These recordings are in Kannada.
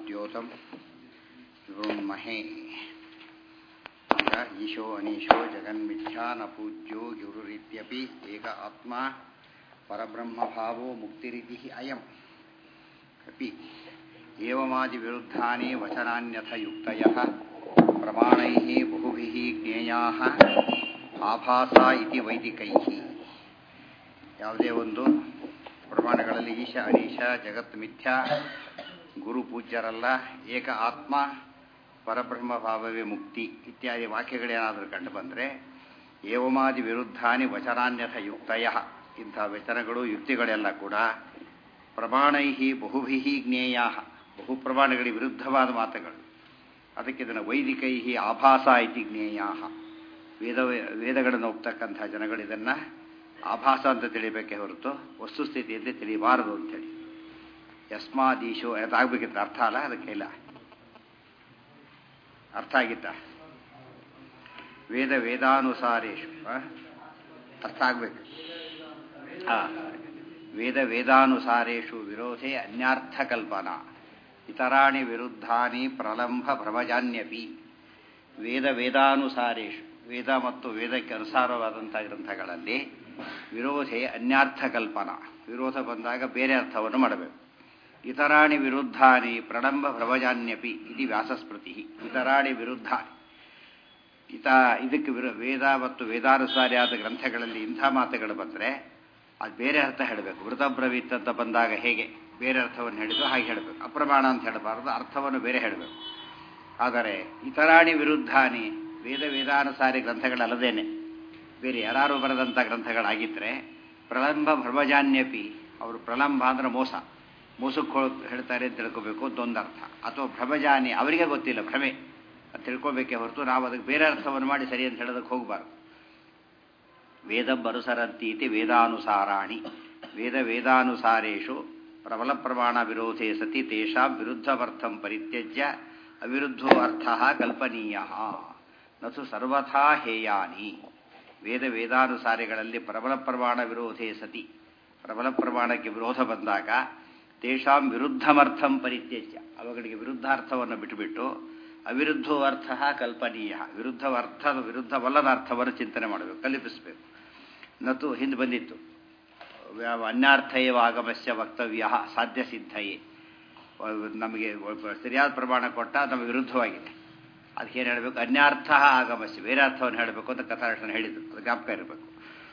द्योतं विवृण्महे ईशो अनीशो जगन्मिथ्या न पूज्यो गुरुरित्यपि एक आत्मा परब्रह्मभावो मुक्तिरितिः अयम् अपि एवमादिविरुद्धानि वचनान्यथ युक्तयः प्रमाणैः बहुभिः ज्ञेयाः ಆಭಾಸ ಇತಿ ವೈದಿಕೈ ಯಾವುದೇ ಒಂದು ಪ್ರಮಾಣಗಳಲ್ಲಿ ಈಶ ಅನೀಶ ಜಗತ್ ಮಿಥ್ಯ ಗುರು ಪೂಜ್ಯರಲ್ಲ ಏಕ ಆತ್ಮ ಪರಬ್ರಹ್ಮ ಭಾವವೇ ಮುಕ್ತಿ ಇತ್ಯಾದಿ ವಾಕ್ಯಗಳೇನಾದರೂ ಕಂಡು ಬಂದರೆ ಏವಮಾದಿ ವಿರುದ್ಧಾನಿ ವಚನಾನ್ಯಥ ಯುಕ್ತಯ ಇಂಥ ವಚನಗಳು ಯುಕ್ತಿಗಳೆಲ್ಲ ಕೂಡ ಪ್ರಮಾಣೈ ಬಹುಭಿ ಜ್ಞೇಯ ಬಹು ಪ್ರಮಾಣಗಳಿಗೆ ವಿರುದ್ಧವಾದ ಮಾತುಗಳು ಅದಕ್ಕೆ ಇದನ್ನು ವೈದಿಕೈ ಆಭಾಸ ಇತಿ ಜ್ಞೇಯ ವೇದ ವೇದಗಳನ್ನು ಒಪ್ತಕ್ಕಂಥ ಜನಗಳು ಇದನ್ನು ಆಭಾಸ ಅಂತ ತಿಳಿಬೇಕೇ ಹೊರತು ವಸ್ತುಸ್ಥಿತಿಯಲ್ಲಿ ತಿಳಿಬಾರದು ಅಂತೇಳಿ ಯಸ್ಮಾದೀಶೋ ಅದಾಗಬೇಕಿತ್ತು ಅರ್ಥ ಅಲ್ಲ ಅದಕ್ಕೆ ಇಲ್ಲ ಅರ್ಥ ಆಗಿತ್ತ ವೇದ ವೇದಾನುಸಾರೇಶು ಅರ್ಥ ಆಗಬೇಕು ಹಾಂ ವೇದ ವೇದಾನುಸಾರೇಶು ವಿರೋಧೆ ಅನ್ಯಾರ್ಥ ಕಲ್ಪನಾ ಇತರಾಣಿ ವಿರುದ್ಧಾನಿ ಪ್ರಲಂಬ ಭ್ರಮಜಾನ್ಯಪಿ ವೇದ ವೇದಾನುಸಾರೇಶು ವೇದ ಮತ್ತು ವೇದಕ್ಕೆ ಅನುಸಾರವಾದಂಥ ಗ್ರಂಥಗಳಲ್ಲಿ ವಿರೋಧೆ ಅನ್ಯಾರ್ಥ ಕಲ್ಪನಾ ವಿರೋಧ ಬಂದಾಗ ಬೇರೆ ಅರ್ಥವನ್ನು ಮಾಡಬೇಕು ಇತರಾಣಿ ವಿರುದ್ಧಾನಿ ಪ್ರಣಂಬ ಭ್ರಮಜಾನ್ಯಪಿ ಇದು ವ್ಯಾಸಸ್ಮೃತಿ ಇತರಾಣಿ ವಿರುದ್ಧ ಇತ ಇದಕ್ಕೆ ವಿರು ವೇದ ಮತ್ತು ವೇದಾನುಸಾರಿಯಾದ ಗ್ರಂಥಗಳಲ್ಲಿ ಇಂಥ ಮಾತುಗಳು ಬಂದರೆ ಅದು ಬೇರೆ ಅರ್ಥ ಹೇಳಬೇಕು ವೃತಬ್ರವೀತ್ ಅಂತ ಬಂದಾಗ ಹೇಗೆ ಬೇರೆ ಅರ್ಥವನ್ನು ಹೇಳಿದ್ರು ಹಾಗೆ ಹೇಳಬೇಕು ಅಪ್ರಮಾಣ ಅಂತ ಹೇಳಬಾರದು ಅರ್ಥವನ್ನು ಬೇರೆ ಹೇಳಬೇಕು ಆದರೆ ಇತರಾಣಿ ವಿರುದ್ಧಾನಿ ವೇದ ವೇದಾನುಸಾರಿ ಗ್ರಂಥಗಳಲ್ಲದೇನೆ ಬೇರೆ ಯಾರು ಬರೆದಂಥ ಗ್ರಂಥಗಳಾಗಿದ್ದರೆ ಪ್ರಲಂಬ ಭ್ರಮಜಾನ್ಯಪಿ ಅವರು ಪ್ರಲಂಬ ಅಂದ್ರೆ ಮೋಸ ಮೋಸಕ್ಕೆ ಹೇಳ್ತಾರೆ ಅಂತ ತಿಳ್ಕೋಬೇಕು ಅಂತ ಅರ್ಥ ಅಥವಾ ಭ್ರಮಜಾನಿ ಅವರಿಗೆ ಗೊತ್ತಿಲ್ಲ ಭ್ರಮೆ ಅಂತ ತಿಳ್ಕೋಬೇಕೇ ಹೊರತು ನಾವು ಅದಕ್ಕೆ ಬೇರೆ ಅರ್ಥವನ್ನು ಮಾಡಿ ಸರಿ ಅಂತ ಹೇಳೋದಕ್ಕೆ ಹೋಗಬಾರ್ದು ವೇದ ಬರುಸರಂತೀತಿ ವೇದಾನುಸಾರಾಣಿ ವೇದ ವೇದಾನುಸಾರೇಶು ಪ್ರಬಲ ಪ್ರಮಾಣ ವಿರೋಧೇ ಸತಿ ತೇಷಾಂ ವಿರುದ್ಧವರ್ಥಂ ಪರಿತ್ಯಜ್ಯ ಅವಿರುದ್ಧೋ ಅರ್ಥ ಕಲ್ಪನೀಯ ನಸು ಸರ್ವಥಾ ಹೇಯಾನಿ ವೇದ ವೇದಾನುಸಾರಿಗಳಲ್ಲಿ ಪ್ರಬಲ ಪ್ರಮಾಣ ವಿರೋಧೇ ಸತಿ ಪ್ರಬಲ ಪ್ರಮಾಣಕ್ಕೆ ವಿರೋಧ ಬಂದಾಗ ತೇಷಾಂ ವಿರುದ್ಧಮರ್ಥಂ ಪರಿತ್ಯಜ್ಯ ಅವುಗಳಿಗೆ ವಿರುದ್ಧಾರ್ಥವನ್ನು ಬಿಟ್ಟುಬಿಟ್ಟು ಅವಿರುದ್ಧೋ ಅರ್ಥ ಕಲ್ಪನೀಯ ವಿರುದ್ಧ ಅರ್ಥದ ವಿರುದ್ಧವಲ್ಲದ ಅರ್ಥವನ್ನು ಚಿಂತನೆ ಮಾಡಬೇಕು ಕಲ್ಪಿಸಬೇಕು ನತು ಹಿಂದೆ ಬಂದಿತ್ತು ಅನ್ಯಾರ್ಥಯವ ಆಗಮಸ್ಯ ವಕ್ತವ್ಯ ಸಾಧ್ಯ ಸಿದ್ಧಯೇ ನಮಗೆ ಸರಿಯಾದ ಪ್ರಮಾಣ ಕೊಟ್ಟ ನಮಗೆ ವಿರುದ್ಧವಾಗಿದೆ ಅದಕ್ಕೆ ಏನು ಹೇಳಬೇಕು ಅನ್ಯಾರ್ಥ ಆಗಮಸ್ಯ ಬೇರೆ ಅರ್ಥವನ್ನು ಹೇಳಬೇಕು ಅಂತ ಕಥಾರಕ್ಷಣ ಹೇಳಿದ್ರು ಅದು ಜ್ಞಾಪಕ ಇರಬೇಕು